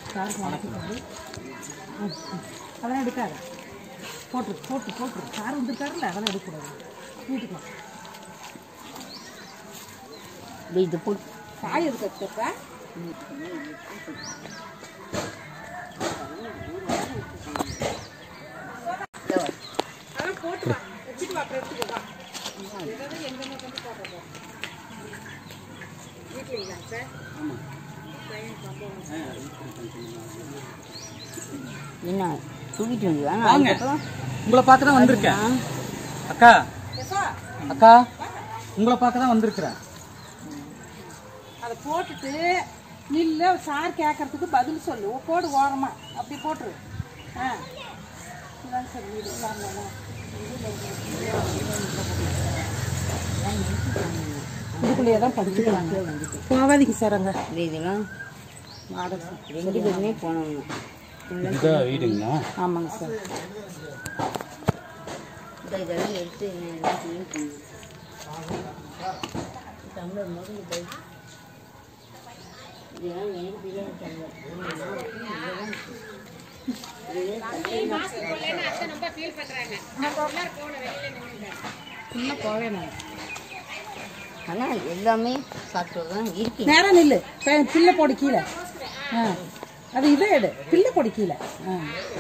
சாருக்கு வணக்கம் அதெல்லாம் எடுக்காத போட்டு போட்டு போட்டு சார் வந்துருக்காருல்ல அதெல்லாம் எடுக்கக்கூடாது வீட்டுக்கு வா. இப்படி இது போட்டு காய் எதுக்கு வச்சிருக்க அதெல்லாம் போட்டு வா வச்சுட்டு வா அப்புறம் எடுத்துக்கோ வா இதெல்லாம் எங்கெங்க கொண்டு போடுறது வீட்டில் சார் என்ன தூக்கிட்டு வந்து வாங்க உங்களை பார்க்க தான் வந்திருக்கேன் அக்கா அக்கா உங்களை பார்க்க தான் வந்திருக்கிறேன் அதை போட்டுட்டு நில்லு சார் கேட்கறதுக்கு பதில் சொல்லு போடு ஓரமா அப்படி போட்டுரு ஆ இதான் சார் வீடு சார் இதுக்குள்ளேயே தான் படிச்சுக்கலாம் போகாதீங்க சார் அங்கே இந்த இதெல்லாம் வாடகை ரெண்டு பேருமே போனவங்க இதுதான் வீடுங்களா ஆமாங்க சார் இந்த இதெல்லாம் எடுத்து என்ன எல்லாம் க்ளீன் பண்ணணும் டம்ளர் முதல்ல பை இதெல்லாம் எனக்கு பிரியாணி டம்ளர் இன்னும் போவே நான் ஆனால் எல்லாமே சாப்பிட்டு தான் இருக்கு நேரம் நில்லு பே- பிள்ளை போடு கீழே ஆ அது இதை எடு பிள்ளை போடு கீழே ஆ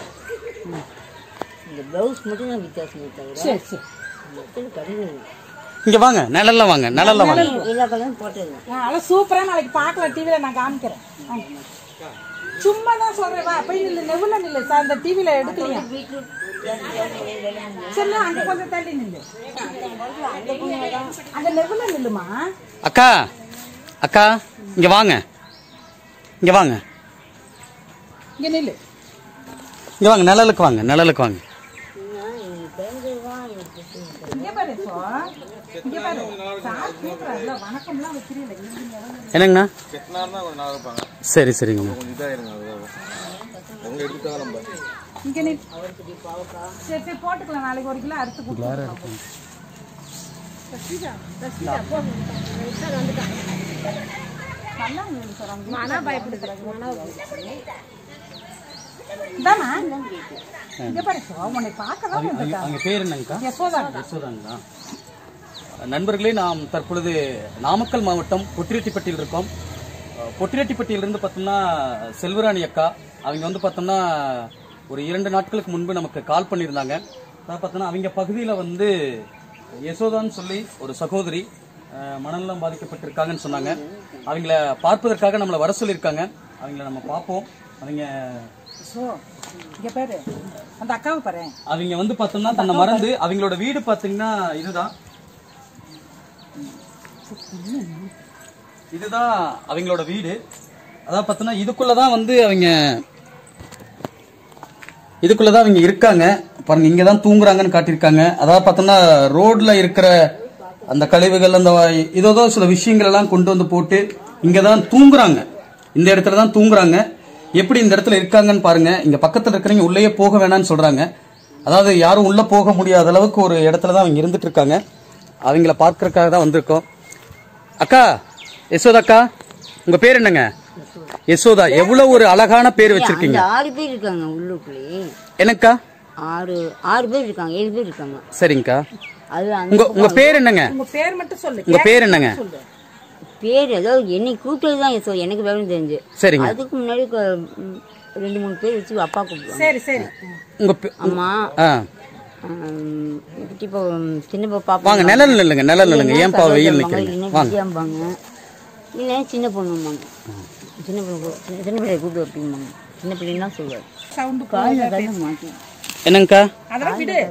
இந்த ப்ளவுஸ் மட்டும் தான் வித்தியாசமே தவிர சரி சரி மற்றது கடையில் இங்க வாங்க நிழல்ல வாங்க நிழல்ல வாங்க எல்லா கலரும் போட்டது ஆ அதெல்லாம் சூப்பராக நாளைக்கு பார்க்கலாம் டிவியில் நான் காமிக்கிறேன் ஆ. சும்மா தான் சொல்கிறேன் வா போய் நில்லு நெவுல நில்லு சார் அந்த டிவியில் எடுக்கலையா பீட்ரூட் சரி அங்கே கொஞ்சம் தள்ளி நில்லு அந்த நெவுல நில்லுமா அக்கா அக்கா இங்க வாங்க இங்க வாங்க இங்கே நில்லு இங்க வாங்க நிழலுக்கு வாங்க நிழலுக்கு வாங்க இங்கே பாரு சோ இங்கே பாரு சார் கூப்பிட்றாருல வணக்கம்லாம் வைக்கிறீங்களா இங்கே என்னங்கண்ணா கெட்டினார்னா கொஞ்சம் நல்லா இருப்பாங்க சரி சரிங்கண்ணா கொஞ்சம் இதாயிருங்க அதுதான் அவங்க எடுத்துட்டாங்க நம்ம இங்கே நில் சரி சரி போட்டுக்கலாம் நாளைக்கு ஒரு கிலோ அறுத்து கொடுத்துருக்கோம் நல்லா இருந்தது சார் அவங்க மனா இதாம்மா இங்க பாரு சோ உன்னை பார்க்க தான் வந்திருக்காங்க அவங்க பேர் என்னங்கக்கா யசோதா யசோதாங்களா நண்பர்களே நாம் தற்பொழுது நாமக்கல் மாவட்டம் பொட்டிரெட்டிப்பட்டியில் இருக்கோம் அஹ், பொட்டிரெட்டிப்பட்டியிலிருந்து பார்த்தோம்னா செல்வராணி அக்கா அவங்க வந்து பார்த்தோம்னா ஒரு இரண்டு நாட்களுக்கு முன்பு நமக்கு கால் பண்ணியிருந்தாங்க அதாவது பார்த்தோம்னா அவங்க பகுதியில் வந்து யசோதான்னு சொல்லி ஒரு சகோதரி அஹ், மனநலம் பாதிக்கப்பட்டிருக்காங்கன்னு சொன்னாங்க அவங்கள பார்ப்பதற்காக நம்மளை வர சொல்லியிருக்காங்க அவங்கள நம்ம பார்ப்போம் அவங்க சோ இங்க பாரு அந்த அக்காவை பாரு அவங்க வந்து பார்த்தோம்னா தன்னை மறந்து அவங்களோட வீடு பார்த்தீங்கன்னா இதுதான் இதுதான் அவங்களோட வீடு அதாவது பார்த்தோம்னா இதுக்குள்ளதான் வந்து அவங்க இதுக்குள்ளதான் அவங்க இருக்காங்க பாருங்க இங்க தான் தூங்குறாங்கன்னு காட்டியிருக்காங்க அதாவது பார்த்தோம்னா ரோட்ல இருக்கிற அந்த கழிவுகள் அந்த இதோ சில விஷயங்கள் எல்லாம் கொண்டு வந்து போட்டு இங்க தான் தூங்குறாங்க இந்த இடத்துல தான் தூங்குறாங்க எப்படி இந்த இடத்துல இருக்காங்கன்னு பாருங்க இங்க பக்கத்துல இருக்கிறவங்க உள்ளேயே போக வேணாம்னு சொல்றாங்க அதாவது யாரும் உள்ள போக முடியாத அளவுக்கு ஒரு இடத்துல தான் அவங்க இருந்துட்டு இருக்காங்க அவங்கள பார்க்கறதுக்காக தான் வந்திருக்கோம் அக்கா யசோதா அக்கா உங்க பேர் என்னங்க யசோதா எவ்வளவு ஒரு அழகான பேர் வச்சிருக்கீங்க அந்த ஆறு பேர் இருக்காங்க உள்ளுக்குள்ளே என்னக்கா ஆறு ஆறு பேர் இருக்காங்க ஏழு பேர் இருக்காங்க சரிங்கக்கா அது அந்த உங்க உங்க பேர் என்னங்க உங்க பேர் மட்டும் சொல்லு உங்க பேர் என்னங்க பேர் ஏதோ என்னை கூப்பிட்டது தான் யசோ எனக்கு விவரம் தெரிஞ்சு சரிங்க அதுக்கு முன்னாடி க- ம், ரெண்டு மூணு பேர் வச்சு அப்பா கூப்பிடுவாங்க சரி சரி உங்க பே- அம்மா ஆ ம், இப்போ சின்ன பாப்பா வாங்க நிழல் நில்லுங்க நிழல் நில்லுங்க ஏன்பா வெயில் நிக்கிறீங்க இல்லைன்னா வாங்க விஜயாம்பாங்க இல்லை சின்ன பொண்ணும்பாங்க சின்ன பொண்ணு கூ- சின்ன சின்ன பிள்ளைய கூப்பிட்டு வைப்பீங்க சின்ன பிள்ளைன்னா சொல்லுவார் சவுண்டு காலில் கையில் மாட்டி என்னங்கக்கா அதெல்லாம் விடு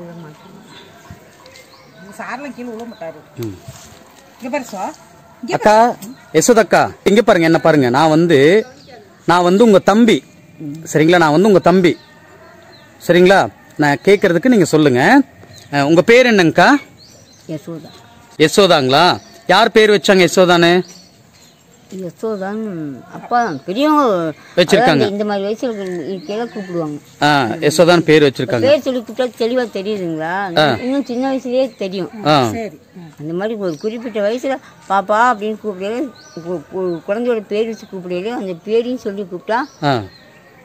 சார்லாம் கீழே விழ மாட்டாரு இங்க பாரு சோ அக்கா யசோதக்கா இங்க பாருங்க என்ன பாருங்க நான் வந்து நான் வந்து உங்க தம்பி சரிங்களா நான் வந்து உங்க தம்பி சரிங்களா நான் கேட்கறதுக்கு நீங்க சொல்லுங்க அஹ், உங்க பேர் என்னங்கக்கா யசோதா யசோதாங்களா யார் பேர் வச்சாங்க யசோதானு யசோதான் அப்பா பெரியவங்க வச்சிருக்காங்க. அதாவது இந்த மாதிரி வயசுல இருக்கையில கூப்பிடுவாங்க ஆ யசோதான் பேர் வச்சிருக்காங்க பேர் சொல்லி கூப்பிட்டா தெளிவா தெரியுதுங்களா இன்னும் சின்ன வயசுலயே தெரியும் ஆ சரி அந்த மாதிரி ஒரு குறிப்பிட்ட வயசுல பாப்பா அப்படின்னு கூப்பிடையில கு- கு- குழந்தையோட பேர் வச்சு கூப்பிடையில அந்த பேரையும் சொல்லி கூப்பிட்டா ஆ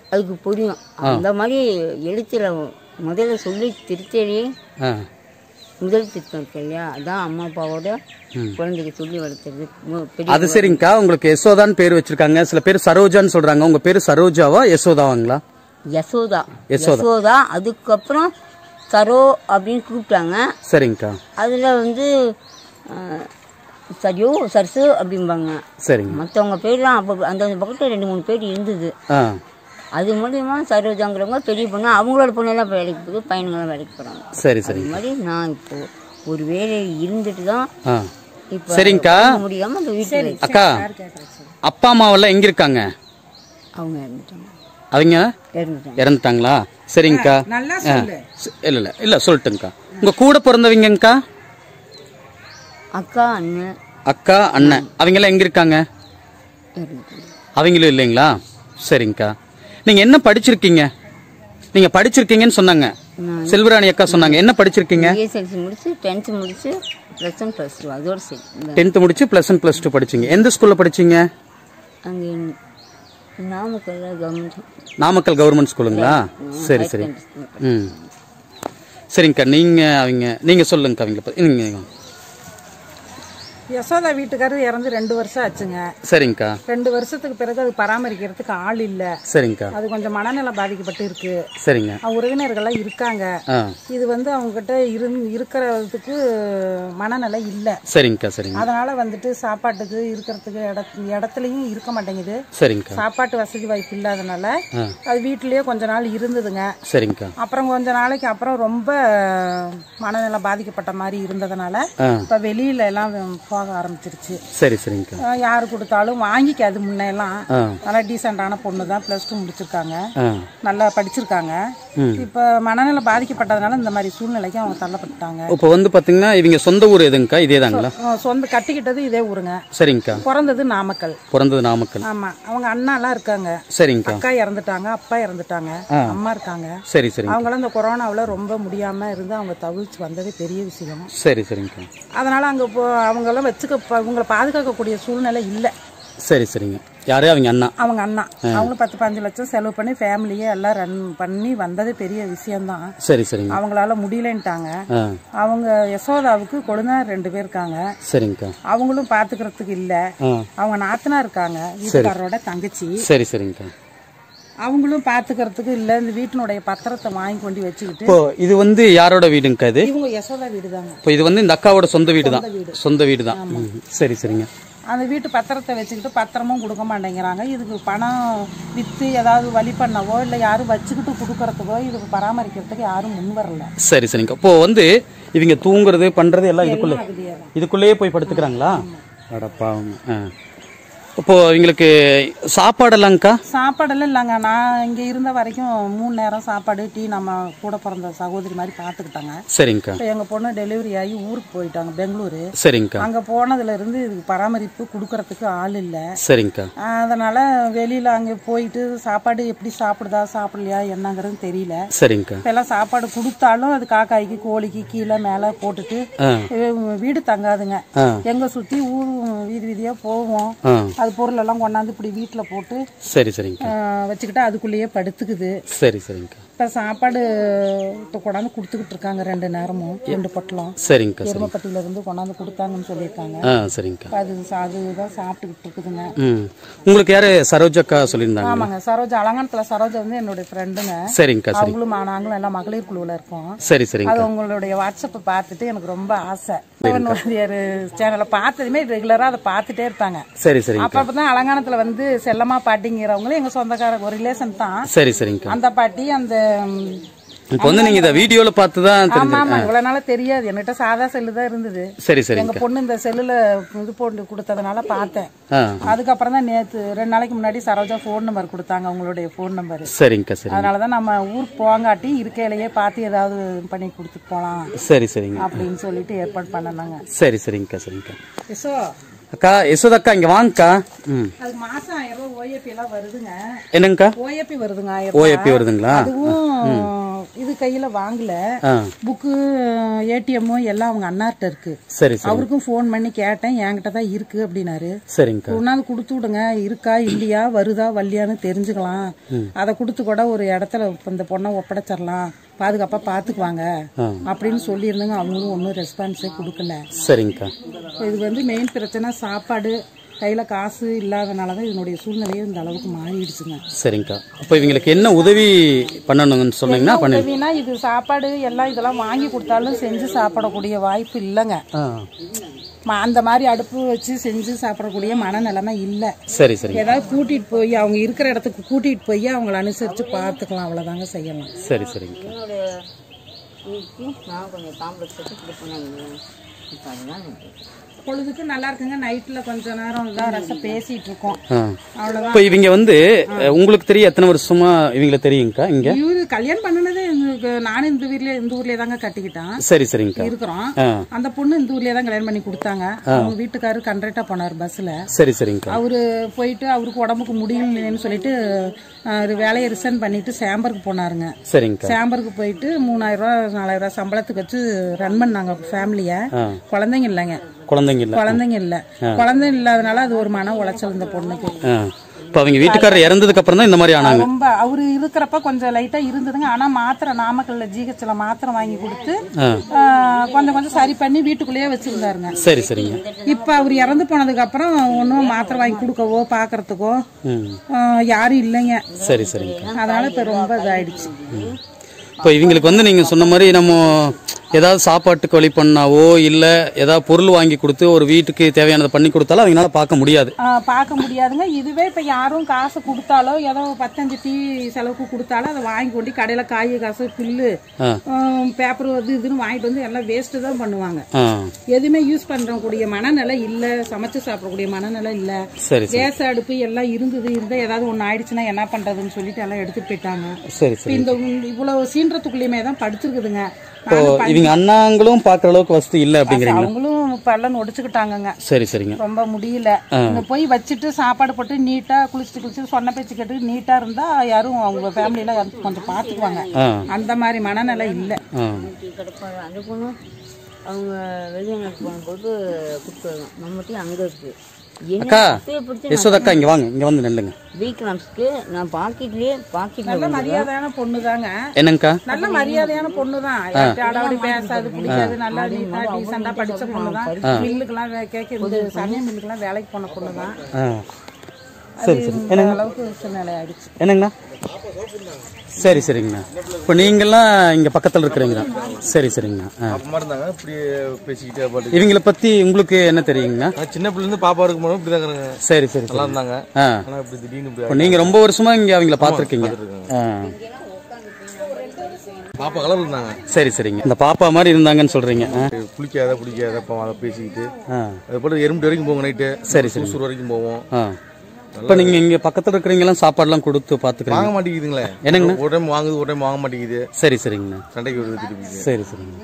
அதுக்கு புரியும் அந்த மாதிரி எழுத்துல முதல்ல சொல்லி திருத்தேனே ஆ முதல் திருத்தம் இருக்கு இல்லையா அதான் அம்மா அப்பாவோட குழந்தைக்கு சொல்லி வளர்த்துறது மு- பெரிய அது சரிங்கக்கா உங்களுக்கு யசோதான்னு பேர் வச்சிருக்காங்க சில பேர் சரோஜான்னு சொல்றாங்க உங்க பேரு சரோஜாவா யசோதாவாங்களா யசோதா யசோதா. யசோதா அதுக்கப்புறம் சரோ அப்படின்னு கூப்பிட்டாங்க சரிங்கக்கா அதில் வந்து அஹ், சரியோ சரசு அப்படிம்பாங்க சரிங்க மற்றவங்க பேர்லாம் அப்போ அந்த பக்கத்தில் ரெண்டு மூணு பேர் இருந்தது ஆ அது மூலியமா சரோஜாங்கிறவங்க பெரிய பொண்ணு அவங்களோட பொண்ணெல்லாம் இப்ப வேலைக்கு போகுது பையன்களாம் வேலைக்கு போகிறாங்க சரி அது சரி மாதிரி நான் இப்போ ஒரு வேலை இருந்துட்டு தான் ஆ இப்போ சரிங்கக்கா முடியாமல் அந்த வீட்டில் அக்கா அப்பா அம்மாவெல்லாம் எங்க இருக்காங்க அவங்க இறந்துட்டாங்க அவங்க இறந்துட்டாங்க இறந்துட்டாங்களா சரிங்கக்கா நல்லா ஆ, சொல்லு ச- இல்ல இல்ல இல்ல சொல்லட்டுங்கக்கா உங்க கூட பிறந்தவங்கக்கா அக்கா அண்ணன் அக்கா அண்ணன் அவங்க எல்லாம் எங்க இருக்காங்க இறந்துட்டாங்க அவங்களும் இல்லைங்களா சரிங்கக்கா நீங்க என்ன படிச்சிருக்கீங்க நீங்க படிச்சிருக்கீங்கன்னு சொன்னாங்க செல்வராணி அக்கா சொன்னாங்க என்ன படிச்சிருக்கீங்க பிஎஸ்எல்சி முடிச்சு டென்த்து முடிச்சு ப்ளஸ் ஒன் ப்ளஸ் டூ அதோட சரி இந்த டென்த் முடிச்சு பிளஸ் ஒன் பிளஸ் டூ படிச்சீங்க எந்த ஸ்கூல்ல படிச்சீங்க அங்கே நாமக்கல் கவர்மெண்ட் நாமக்கல் கவர்மெண்ட் ஸ்கூலுங்களா சரி சரி ம் சரிங்கக்கா நீங்க அவங்க நீங்க சொல்லுங்கக்கா அவங்கள பத்தி நீங்க யசோதா வீட்டுக்காரர் இறந்து ரெண்டு வருஷம் ஆச்சுங்க சரிங்கக்கா ரெண்டு வருஷத்துக்கு பிறகு அது பராமரிக்கிறதுக்கு ஆள் இல்ல சரிங்கக்கா அது கொஞ்சம் மனநலம் பாதிக்கப்பட்டு இருக்கு சரிங்க அவங்க உறவினர்கள்லாம் இருக்காங்க ஆ இது வந்து அவங்க கிட்ட இருந் இருக்கிறதுக்கு மனநிலை இல்ல சரிங்கக்கா சரிங்க அதனால வந்துட்டு சாப்பாட்டுக்கு இருக்கிறதுக்கு இட இடத்துலயும் இருக்க மாட்டேங்குது சரிங்கக்கா சாப்பாட்டு வசதி வாய்ப்பு இல்லாதனால ஆ. அது வீட்டிலேயே கொஞ்ச நாள் இருந்ததுங்க சரிங்கக்கா அப்புறம் கொஞ்ச நாளைக்கு அப்புறம் ரொம்ப மனநலம் பாதிக்கப்பட்ட மாதிரி இருந்ததுனால ஆ இப்ப வெளியில எல்லாம் போக ஆரம்பிச்சிருச்சு சரி சரிங்கக்கா அஹ் யாரு கொடுத்தாலும் வாங்கிக்காது முன்னெல்லாம் ஆ நல்லா டீசெண்டான பொண்ணு தான் ப்ளஸ் டூ முடிச்சிருக்காங்க ஆ நல்லா படிச்சிருக்காங்க இப்ப மனநல பாதிக்கப்பட்டதுனால இந்த மாதிரி சூழ்நிலைக்கு அவங்க தள்ளப்பட்டாங்க இப்போ வந்து பாத்தீங்கன்னா இவங்க சொந்த ஊர் எதுங்கக்கா இதே தாங்களா அஹ் சொந்த கட்டிக்கிட்டது இதே ஊருங்க சரிங்கக்கா பிறந்தது நாமக்கல் பிறந்தது நாமக்கல் ஆமா அவங்க அண்ணாலாம் இருக்காங்க சரிங்கக்கா அக்கா இறந்துட்டாங்க அப்பா இறந்துட்டாங்க அம்மா இருக்காங்க சரி சரிங்க அவங்களாம் இந்த கொரோனாவில் ரொம்ப முடியாம இருந்து அவங்க தவிச்சு வந்ததே பெரிய விஷயம் சரி சரிங்கக்கா அதனால அங்க போ அவங்கெல்லாம் வச்சுக்க ப- அவங்கள பாதுகாக்கக்கூடிய சூழ்நிலை இல்லை சரி சரிங்க யாரே அவங்க அண்ணா அவங்க அண்ணா அவங்களும் பத்து பதினஞ்சு லட்சம் செலவு பண்ணி ஃபேமிலியே எல்லாம் ரன் பண்ணி வந்ததே பெரிய விஷயம்தான் சரி சரிங்க அவங்களால முடியலன்ட்டாங்க ஆ அவங்க யசோதாவுக்கு கொழுந்தார் ரெண்டு பேர் இருக்காங்க சரிங்கக்கா அவங்களும் பாத்துக்கிறதுக்கு இல்ல ஆ அவங்க நாத்தனா இருக்காங்க வீட்டுக்காரரோட தங்கச்சி சரி சரிங்கக்கா அவங்களும் பாத்துக்கிறதுக்கு இல்ல இந்த வீட்டினுடைய பத்திரத்தை வாங்கி கொண்டு வச்சுக்கிட்டு இப்போ இது வந்து யாரோட வீடுங்கக்கா இது இவங்க யசோதா வீடு தாங்க இப்போ இது வந்து இந்த அக்காவோட சொந்த வீடு தான் சொந்த வீடு தான் ம், சரி சரிங்க அந்த வீட்டு பத்திரத்தை வச்சுக்கிட்டு பத்திரமும் கொடுக்க மாட்டேங்கிறாங்க இதுக்கு பணம் வித்து ஏதாவது வழி பண்ணவோ இல்லை யாரும் வச்சுக்கிட்டு கொடுக்கறதுக்கோ இதுக்கு பராமரிக்கிறதுக்கு யாரும் முன் வரல சரி சரிங்க இப்போ வந்து இவங்க தூங்குறது பண்றது எல்லாம் இதுக்குள்ளே இதுக்குள்ளேயே போய் படுத்துக்கிறாங்களா அடப்பாவங்க ஆ இப்போ இவங்களுக்கு சாப்பாடெல்லாம்க்கா சாப்பாடெல்லாம் இல்லைங்க நான் இங்கே இருந்த வரைக்கும் மூணு நேரம் சாப்பாடு டீ நம்ம கூட பிறந்த சகோதரி மாதிரி பார்த்துக்கிட்டாங்க சரிங்கக்கா இப்போ எங்கள் பொண்ணு டெலிவரி ஆகி ஊருக்கு போயிட்டாங்க பெங்களூரு சரிங்கக்கா அங்கே போனதுல இருந்து இதுக்கு பராமரிப்பு கொடுக்கறதுக்கு ஆள் இல்லை சரிங்கக்கா அதனால வெளியில அங்கே போயிட்டு சாப்பாடு எப்படி சாப்பிடுதா சாப்பிடலையா என்னங்கிறது தெரியல சரிங்கக்கா இப்ப எல்லாம் சாப்பாடு கொடுத்தாலும் அது காக்காய்க்கு கோழிக்கு கீழே மேலே போட்டுட்டு ஆ இவ- வீடு தங்காதுங்க ஆ எங்க சுத்தி ஊர் வீதி வீதியா போவோம் ஆ அது பொருள் எல்லாம் கொண்டாந்து இப்படி வீட்டுல போட்டு சரி சரிங்கக்கா ஆ, வச்சுக்கிட்டு அதுக்குள்ளேயே படுத்துக்குது சரி சரிங்கக்கா இப்ப சாப்பாடு இப்ப கொண்டாந்து கொடுத்துக்கிட்டு இருக்காங்க ரெண்டு நேரமும் ரெண்டு பொட்டலம் சரிங்கக்கா சரி எருமப்பட்டியில இருந்து கொண்டாந்து கொடுத்தாங்கன்னு சொல்லியிருக்காங்க ஆ சரிங்கக்கா இப்ப அது சா- அதுதான் சாப்பிட்டுக்கிட்டு இருக்குதுங்க ம் உங்களுக்கு யாரு சரோஜக்கா சொல்லியிருந்தாங்க ஆமாங்க சரோஜா அலங்கானத்துல சரோஜா வந்து என்னுடைய ஃப்ரெண்டுங்க சரிங்கக்கா சரி அவங்களும் மா- நாங்களும் எல்லாம் மகளிர் குழுவுல இருக்கோம் சரி சரிங்க அது உங்களுடைய வாட்ஸ்அப்பை பார்த்துட்டு எனக்கு ரொம்ப ஆசை வாத்தியார் சேனலை பார்த்ததுமே ரெகுலரா அதை பார்த்துட்டே இருப்பாங்க சரி சரிங்க அப்ப அப்பதான் அலங்கானத்துல வந்து செல்லம்மா பாட்டிங்கிறவங்களும் எங்க சொந்தக்கார ஒரு ரிலேஷன் தான் சரி சரிங்கக்கா அந்த பாட்டி அந்த ம், இப்போ வந்து நீங்க இதை வீடியோல பார்த்து தான் ஆமா தெரிஞ்சு ஆமா இவ்வளவு நாளா தெரியாது என்கிட்ட சாதா செல்லு தான் இருந்தது சரி எங்க சரிங்கக்கா பொண்ணு இந்த செல்லுல இது போட்டு கொடுத்ததுனால பார்த்தேன் ஆ அதுக்கப்புறம் தான் நேத்து ரெண்டு நாளைக்கு முன்னாடி சரோஜா ஃபோன் நம்பர் கொடுத்தாங்க உங்களுடைய ஃபோன் நம்பர் சரிங்கக்கா சரி அதனாலதான் நம்ம ஊருக்கு போங்காட்டி இருக்கையிலேயே பார்த்து ஏதாவது பண்ணி கொடுத்துட்டு போலாம் சரி சரிங்க அப்படின்னு சொல்லிட்டு ஏற்பாடு பண்ணனாங்க சரி சரிங்கக்கா சரிங்கக்கா ஸோ அக்கா யசோதக்கா இங்க வாங்கக்கா ம் அதுக்கு மாசம் ஆயிரம் ரூபாய் ஓஏபி எல்லாம் வருதுங்க என்னங்கக்கா ஓஏபி வருதுங்க ஆயிரம் ரூபாய். ஓஏபி வருதுங்களா அதுவும் இது கையில வாங்கல ஆ புக்கு ஏடிஎம் எல்லாம் அவங்க அண்ணார்ட்ட இருக்கு சரி சரி அவருக்கும் ஃபோன் பண்ணி கேட்டேன் என்கிட்ட தான் இருக்கு அப்படின்னாரு சரிங்கக்கா கொண்டாந்து கொடுத்து விடுங்க இருக்கா இல்லையா வருதா வல்லியான்னு தெரிஞ்சுக்கலாம் அதை கொடுத்து கூட ஒரு இடத்துல இப்ப இந்த பொண்ணை ஒப்படைச்சிடலாம் பாதுகாப்பா பாத்துக்குவாங்க அப்படின்னு சொல்லியிருந்தாங்க அவங்களும் ஒன்றும் ரெஸ்பான்ஸே கொடுக்கல சரிங்கக்கா இது வந்து மெயின் பிரச்சனை சாப்பாடு கையில காசு இல்லாதனால தான் இதனுடைய சூழ்நிலையே இந்த அளவுக்கு மாறிடுச்சுங்க சரிங்கக்கா அப்போ இவங்களுக்கு என்ன உதவி பண்ணணுங்கன்னு சொன்னீங்கன்னா பண்ணி உதவினா இது சாப்பாடு எல்லாம் இதெல்லாம் வாங்கி கொடுத்தாலும் செஞ்சு சாப்பிடக்கூடிய வாய்ப்பு இல்லைங்க ஆ ம- அந்த மாதிரி அடுப்பு வச்சு செஞ்சு சாப்பிடக்கூடிய மனநிலைமை இல்லை சரி சரிங்க ஏதாவது கூட்டிட்டு போய் அவங்க இருக்கிற இடத்துக்கு கூட்டிட்டு போய் அவங்கள அனுசரிச்சு பார்த்துக்கலாம் அவ்வளவுதாங்க செய்யலாம் சரி சரிங்கக்கா என்னோட வீட்டுக்கு நான் கொஞ்சம் காம்ப்ளெக்ஸ் வச்சு இப்படி பண்ணாங்க இப்போ அதுதான் எனக்கு பொழுதுக்கு நல்லா இருக்குங்க நைட்ல கொஞ்ச நேரம் தான் ரசம் பேசிட்டு இருக்கோம் ஆ அவ்வளவுதான் இப்போ இவங்க வந்து அஹ், உங்களுக்கு தெரியும் எத்தனை வருஷமா இவங்களை தெரியுங்கக்கா இங்க இவரு கல்யாணம் பண்ணனதே எங்களுக்கு நானும் இந்த வீட்லயே இந்த ஊர்லயே தாங்க கட்டிக்கிட்டேன் சரி சரிங்கக்கா இருக்கிறோம் ஆ அந்த பொண்ணு இந்த ஊர்லயே தான் கல்யாணம் பண்ணி கொடுத்தாங்க அவங்க வீட்டுக்காரரு கண்ட்ரக்டா போனார் பஸ்ல சரி சரிங்கக்கா அவரு போயிட்டு அவருக்கு உடம்புக்கு முடியலன்னு சொல்லிட்டு அஹ், வேலையை ரிசைன் பண்ணிட்டு சேம்பருக்கு போனாருங்க சரிங்கக்கா சேம்பருக்கு போயிட்டு மூணாயிரம் ரூபாய் நாலாயிரம் ரூபாய் சம்பளத்துக்கு வச்சு ரன் பண்ணாங்க ஃபேமிலிய குழந்தைங்க இல்லைங்க குழந்தைங்க இல்ல குழந்தைங்க இல்ல குழந்தை இல்லாதனால அது ஒரு மன உளைச்சல் இந்த பொண்ணுக்கு ஆ இப்போ அவங்க வீட்டுக்காரர் இறந்ததுக்கு அப்புறம் தான் இந்த மாதிரி ஆனாங்க ரொம்ப அவரு இருக்கிறப்ப கொஞ்சம் லைட்டா இருந்ததுங்க ஆனா மாத்திரை நாமக்கல்ல ஜிஹெச்ல மாத்திரை வாங்கி கொடுத்து ஆஹ், கொஞ்சம் கொஞ்சம் சரி பண்ணி வீட்டுக்குள்ளேயே வச்சிருந்தாருங்க சரி சரிங்க இப்ப அவர் இறந்து போனதுக்கு அப்புறம் ஒன்னும் மாத்திரை வாங்கி கொடுக்கவோ பாக்குறதுக்கோ ம் ஆஹ், யாரும் இல்லைங்க சரி சரிங்க அதனால இப்ப ரொம்ப இதாயிடுச்சு இப்போ இவங்களுக்கு வந்து நீங்க சொன்ன மாதிரி நம்ம ஏதாவது சாப்பாட்டுக்கு வழி பண்ணாவோ இல்ல ஏதாவது பொருள் வாங்கி கொடுத்து ஒரு வீட்டுக்கு தேவையானதை பண்ணி கொடுத்தாலும் அவங்களால பார்க்க முடியாது ஆஹ், பார்க்க முடியாதுங்க இதுவே இப்ப யாரும் காசு கொடுத்தாலோ ஏதோ பத்தஞ்சு டீ செலவுக்கு கொடுத்தாலும் அதை வாங்கி கொண்டு கடையில காய் காசு புல்லு ஆ. பேப்பர் அது இதுன்னு வாங்கிட்டு வந்து எல்லாம் வேஸ்ட் தான் பண்ணுவாங்க ஆ எதுவுமே யூஸ் பண்றக்கூடிய மனநிலை இல்ல சமைச்சு சாப்பிடக்கூடிய மனநிலை இல்ல சரி சரி கேஸ் அடுப்பு எல்லாம் இருந்தது இருந்தா ஏதாவது ஒண்ணு ஆயிடுச்சுன்னா என்ன பண்றதுன்னு சொல்லிட்டு எல்லாம் எடுத்துட்டு போயிட்டாங்க சரி இப்ப சரி இந்த உ- இவ்வளவு சீன்றதுக்குள்ளயுமே தான் படுத்திருக்குதுங்க இப்போ இவங்க அண்ணாங்களும் பார்க்குற அளவுக்கு வசதி இல்லை அப்படிங்கிறீங்களா அவங்களும் பல்லன் ஒடிச்சுக்கிட்டாங்கங்க சரி சரிங்க ரொம்ப முடியல இங்க போய் வச்சுட்டு சாப்பாடு போட்டு நீட்டா குளிச்சுட்டு குளிச்சுட்டு சொன்ன பேச்சு கேட்டு நீட்டா இருந்தா யாரும் அவங்க ஃபேமிலியில கொஞ்சம் பாத்துக்குவாங்க ஆ அந்த மாதிரி மனநிலை இல்ல ஆ டீ கிடப்பாங்க அந்த பொண்ணு அவங்க வெளிநாட்டு போகும்போது கொடுத்து வருவோம் நம்ம டீ அங்கே இருக்கு என்ன அக்கா அத்தையை பிடிச்சி யசோதா இங்க வாங்க இங்க வந்து நில்லுங்க வீக்லாம்ஸ்க்கு நான் பாக்கெட்லயே பாக்கெட்ல நல்ல மரியாதையான பொண்ணு தாங்க என்னங்கக்கா நல்ல மரியாதையான பொண்ணு தான் அடாவடி பேசாது பிடிக்காது நல்லா நீட்டா டீசெண்டா படிச்ச பொண்ணு தான் மில்லுக்கெல்லாம் வே- கேட்க இந்த சமயம் மில்லுக்கெல்லாம் வேலைக்கு போன பொண்ணு தான் ஆ அது இந்த அளவுக்கு சூழ்நிலை ஆயிடுச்சு என்னங்கண்ணா சரி சரிங்கண்ணா இப்போ நீங்கள்லாம் இங்க பக்கத்துல இருக்கிறீங்களா சரி சரிங்கண்ணா ஆ அப்பமா இருந்தாங்க இப்படி பேசிக்கிட்டே பாட்டு இவங்கள பத்தி உங்களுக்கு என்ன தெரியுங்கண்ணா நான் சின்ன பிள்ளைல இருந்து பாப்பா இருக்கும் போது இப்படி தாங்க சரி சரி நல்லா சரி இருந்தாங்க ஆ ஆனா இப்படி திடீர்னு இப்படி இப்போ நீங்க ரொம்ப வருஷமா இங்க அவங்கள பார்த்துருக்கீங்க ஆ பாப்பா கலர் இருந்தாங்க சரி சரிங்க இந்த பாப்பா மாதிரி இருந்தாங்கன்னு சொல்றீங்க ஆ குளிக்காத குளிக்காத அப்போ அதை பேசிக்கிட்டு ஆ அது போல எறும்பு வரைக்கும் போவோம் நைட்டு சரி சரி சூசூர் வரைக்கும் போவோம் ஆ இப்போ நீங்க இங்க பக்கத்துல இருக்கிறவங்கலாம் சாப்பாடுலாம் கொடுத்து பாத்துக்கிறீங்க வாங்க மாட்டேங்குதுங்களே என்னங்கண்ணா? ஒரு டைம் வாங்குது ஒரு டைம் வாங்க மாட்டேங்குது சரி சரிங்கண்ணா சண்டைக்கு வருது திருப்பி சரி சரிங்க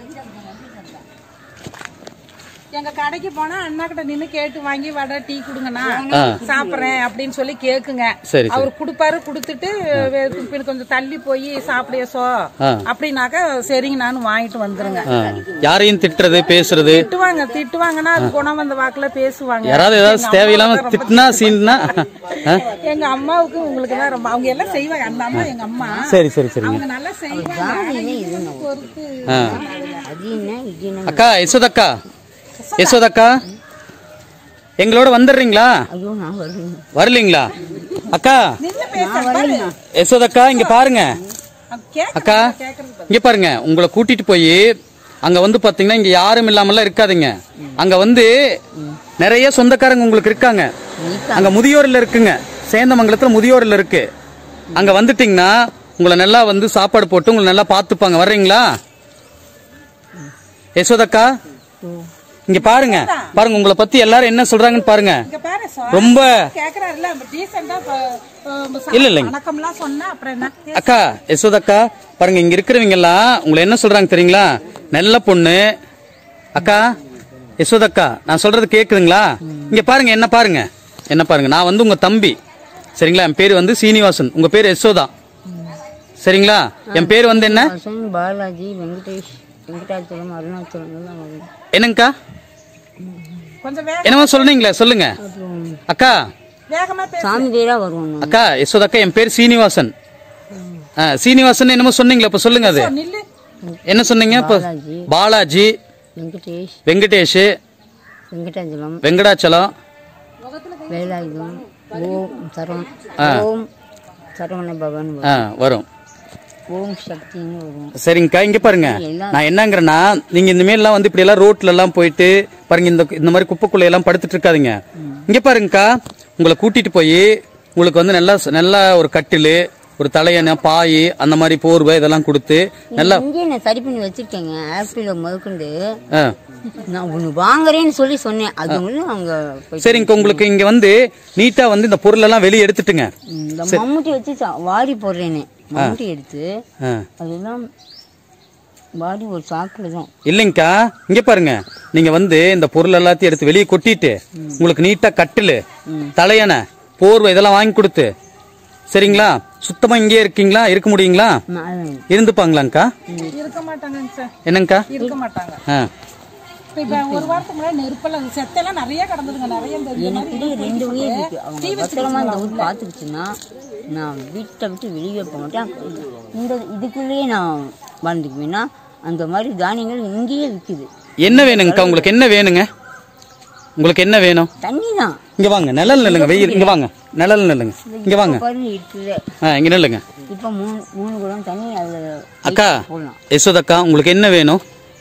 எங்க கடைக்கு போனா அண்ணா கிட்ட நின்னு கேட்டு வாங்கி வடை டீ கொடுங்கண்ணா சாப்பிடுறேன் அப்படின்னு சொல்லி கேக்குங்க சரி அவர் கொடுப்பாரு கொடுத்துட்டு வே- பின்ன கொஞ்சம் தள்ளி போய் சாப்பிடையசோ ஆ. அப்படின்னாக்க சரிங்க நானும் வாங்கிட்டு வந்துருங்க ஆ யாரையும் திட்டுறது பேசுறது திட்டுவாங்க திட்டுவாங்கன்னா அது குணம் வந்த வாக்குல பேசுவாங்க யாராவது ஏதாவது தேவையில்லாம திட்டினா சீன்னா ஆ? எங்க அம்மாவுக்கு உங்களுக்கு தான் ரொம்ப அவங்க எல்லாம் செய்வாங்க அந்த அம்மா எங்க அம்மா சரி சரி சரிங்க அவங்க நல்லா செய்வாங்க ஆனா இது வந்து பொறுத்து ஆ அது என்ன இது என்ன அக்கா யசோதக்கா யசோதக்கா எங்களோட வந்துடுறீங்களா ஐயோ நான் வருவேன் வரலீங்களா அக்கா நின்னு பேசுறது யசோதக்கா இங்க பாருங்க கேட்க அக்கா இங்க பாருங்க உங்களை கூட்டிட்டு போய் அங்க வந்து பாத்தீங்கன்னா இங்க யாரும் இல்லாமலாம் இருக்காதீங்க அங்க வந்து நிறைய சொந்தக்காரங்க உங்களுக்கு இருக்காங்க அங்க முதியோர்ல இருக்குங்க சேந்தமங்கலத்துல முதியோர்ல இருக்கு அங்க வந்துட்டீங்கன்னா உங்களை நல்லா வந்து சாப்பாடு போட்டு உங்களை நல்லா பாத்துப்பாங்க வர்றீங்களா யசோதக்கா இங்க பாருங்க பாருங்க உங்களை பத்தி எல்லாரும் என்ன சொல்றாங்கன்னு பாருங்க இங்க பாரு சார் ரொம்ப கேக்குறாருல்ல டீசெண்டா இல்ல, இல்லைங்க. வணக்கம்லாம் சொன்னா அப்புறம் என்ன அக்கா யசோதக்கா பாருங்க இங்க இருக்கிறவங்க எல்லாம் உங்களை என்ன சொல்றாங்க தெரியுங்களா நல்ல பொண்ணு அக்கா யசோதக்கா நான் சொல்றது கேக்குதுங்களா இங்க பாருங்க என்ன பாருங்க என்ன பாருங்க நான் வந்து உங்க தம்பி சரிங்களா என் பேர் வந்து சீனிவாசன் உங்க பேர் யசோதா சரிங்களா என் பேர் வந்து என்ன அசன் பாலாஜி வெங்கடேஷ் வெங்கடாச்சலம் அருணாச்சலம் எல்லாம் வரும் என்னங்கக்கா கொஞ்சம் வேக என்னமோ சொன்னீங்களே சொல்லுங்க அப்புறம் அக்கா வேகமா பேசு சாமி பேரா வருவோம் நாங்க. அக்கா யசோதக்கா என் பேர் சீனிவாசன் ஆ, சீனிவாசன் என்னமோ சொன்னீங்களே இப்ப சொல்லுங்க அது நில்லு என்ன சொன்னீங்க இப்ப பாலாஜி பாலாஜி வெங்கடேஷ் வெங்கடேஷ் வெங்கடாச்சலம் வெங்கடாச்சலம் வேலாயுதம் ஓம் சரம் ஓம் சரவண பவன் வரும். ஆ, வரும் ஓம் சக்தின்னு வரும் சரிங்கக்கா இங்க பாருங்க நான் என்னங்கிறேன்னா நீங்க இந்த மாதிரி எல்லாம் வந்து இப்படி எல்லாம் ரோட்ல எல்லாம் போயிட்டு பாருங்க இந்த இந்த மாதிரி குப்பைக்குள்ள எல்லாம் படுத்துட்டு இருக்காதீங்க இங்க பாருங்கக்கா உங்களை கூட்டிட்டு போய் உங்களுக்கு வந்து நல்லா நல்லா ஒரு கட்டிலு ஒரு தலையணை பாய் அந்த மாதிரி போர்வை இதெல்லாம் கொடுத்து நல்லா இங்கே நான் சரி பண்ணி வச்சிருக்கேங்க ஆப்பிள் முதற்கொண்டு ஆ. நான் ஒன்று வாங்குறேன்னு சொல்லி சொன்னேன் அது வந்து அவங்க போய் சரிங்க உங்களுக்கு இங்க வந்து நீட்டா வந்து இந்த பொருள் எல்லாம் வெளியே எடுத்துட்டுங்க இந்த மம்முட்டி வச்சு சா- வாரி போடுறேனே மம்முட்டி எடுத்து ஆ. அதெல்லாம் வாரி ஒரு சாக்கில் தான் இல்லைங்கக்கா இங்க பாருங்க நீங்க வந்து இந்த பொருள் எல்லாத்தையும் எடுத்து வெளியே கொட்டிட்டு உங்களுக்கு நீட்டா கட்டிலு தலையணை போர்வை இதெல்லாம் வாங்கி கொடுத்து சரிங்களா சுத்தமா இங்கேயே இருக்கீங்களா இருக்க முடியுங்களா நான் இருந்துப்பாங்களாங்க்கா இருக்க மாட்டாங்க சார் என்னங்கக்கா இருக்க மாட்டாங்க ஆ இப்ப இப்ப ஒரு வாரத்துக்கு முன்னாடி நெருப்பெல்லாம் செத்தெல்லாம் நிறைய கடந்ததுங்க நிறைய இந்த இந்த மாதிரி இப்படி ரெண்டு உயிர் இருக்கு அவங்க பத்திரமா இந்த ஊர் பார்த்துக்கிச்சுன்னா நான் வீட்டை விட்டு வெளியே போக மாட்டேன் இந்த இதுக்குள்ளேயே நான் வாழ்ந்துக்குவேன்னா அந்த மாதிரி தானியங்கள் இங்கேயே விற்குது என்ன வேணுங்கக்கா உங்களுக்கு என்ன வேணுங்க உங்களுக்கு என்ன வேணும் தண்ணி தான் இங்க வாங்க நிழல் நில்லுங்க வெயில் இங்க வாங்க நிழல் நில்லுங்க இங்க வாங்க பாருங்க இருக்குது ஆ இங்க நில்லுங்க இப்போ மூணு மூணு குடம் தண்ணி அதில் அக்கா போடலாம் யசோதக்கா உங்களுக்கு என்ன வேணும்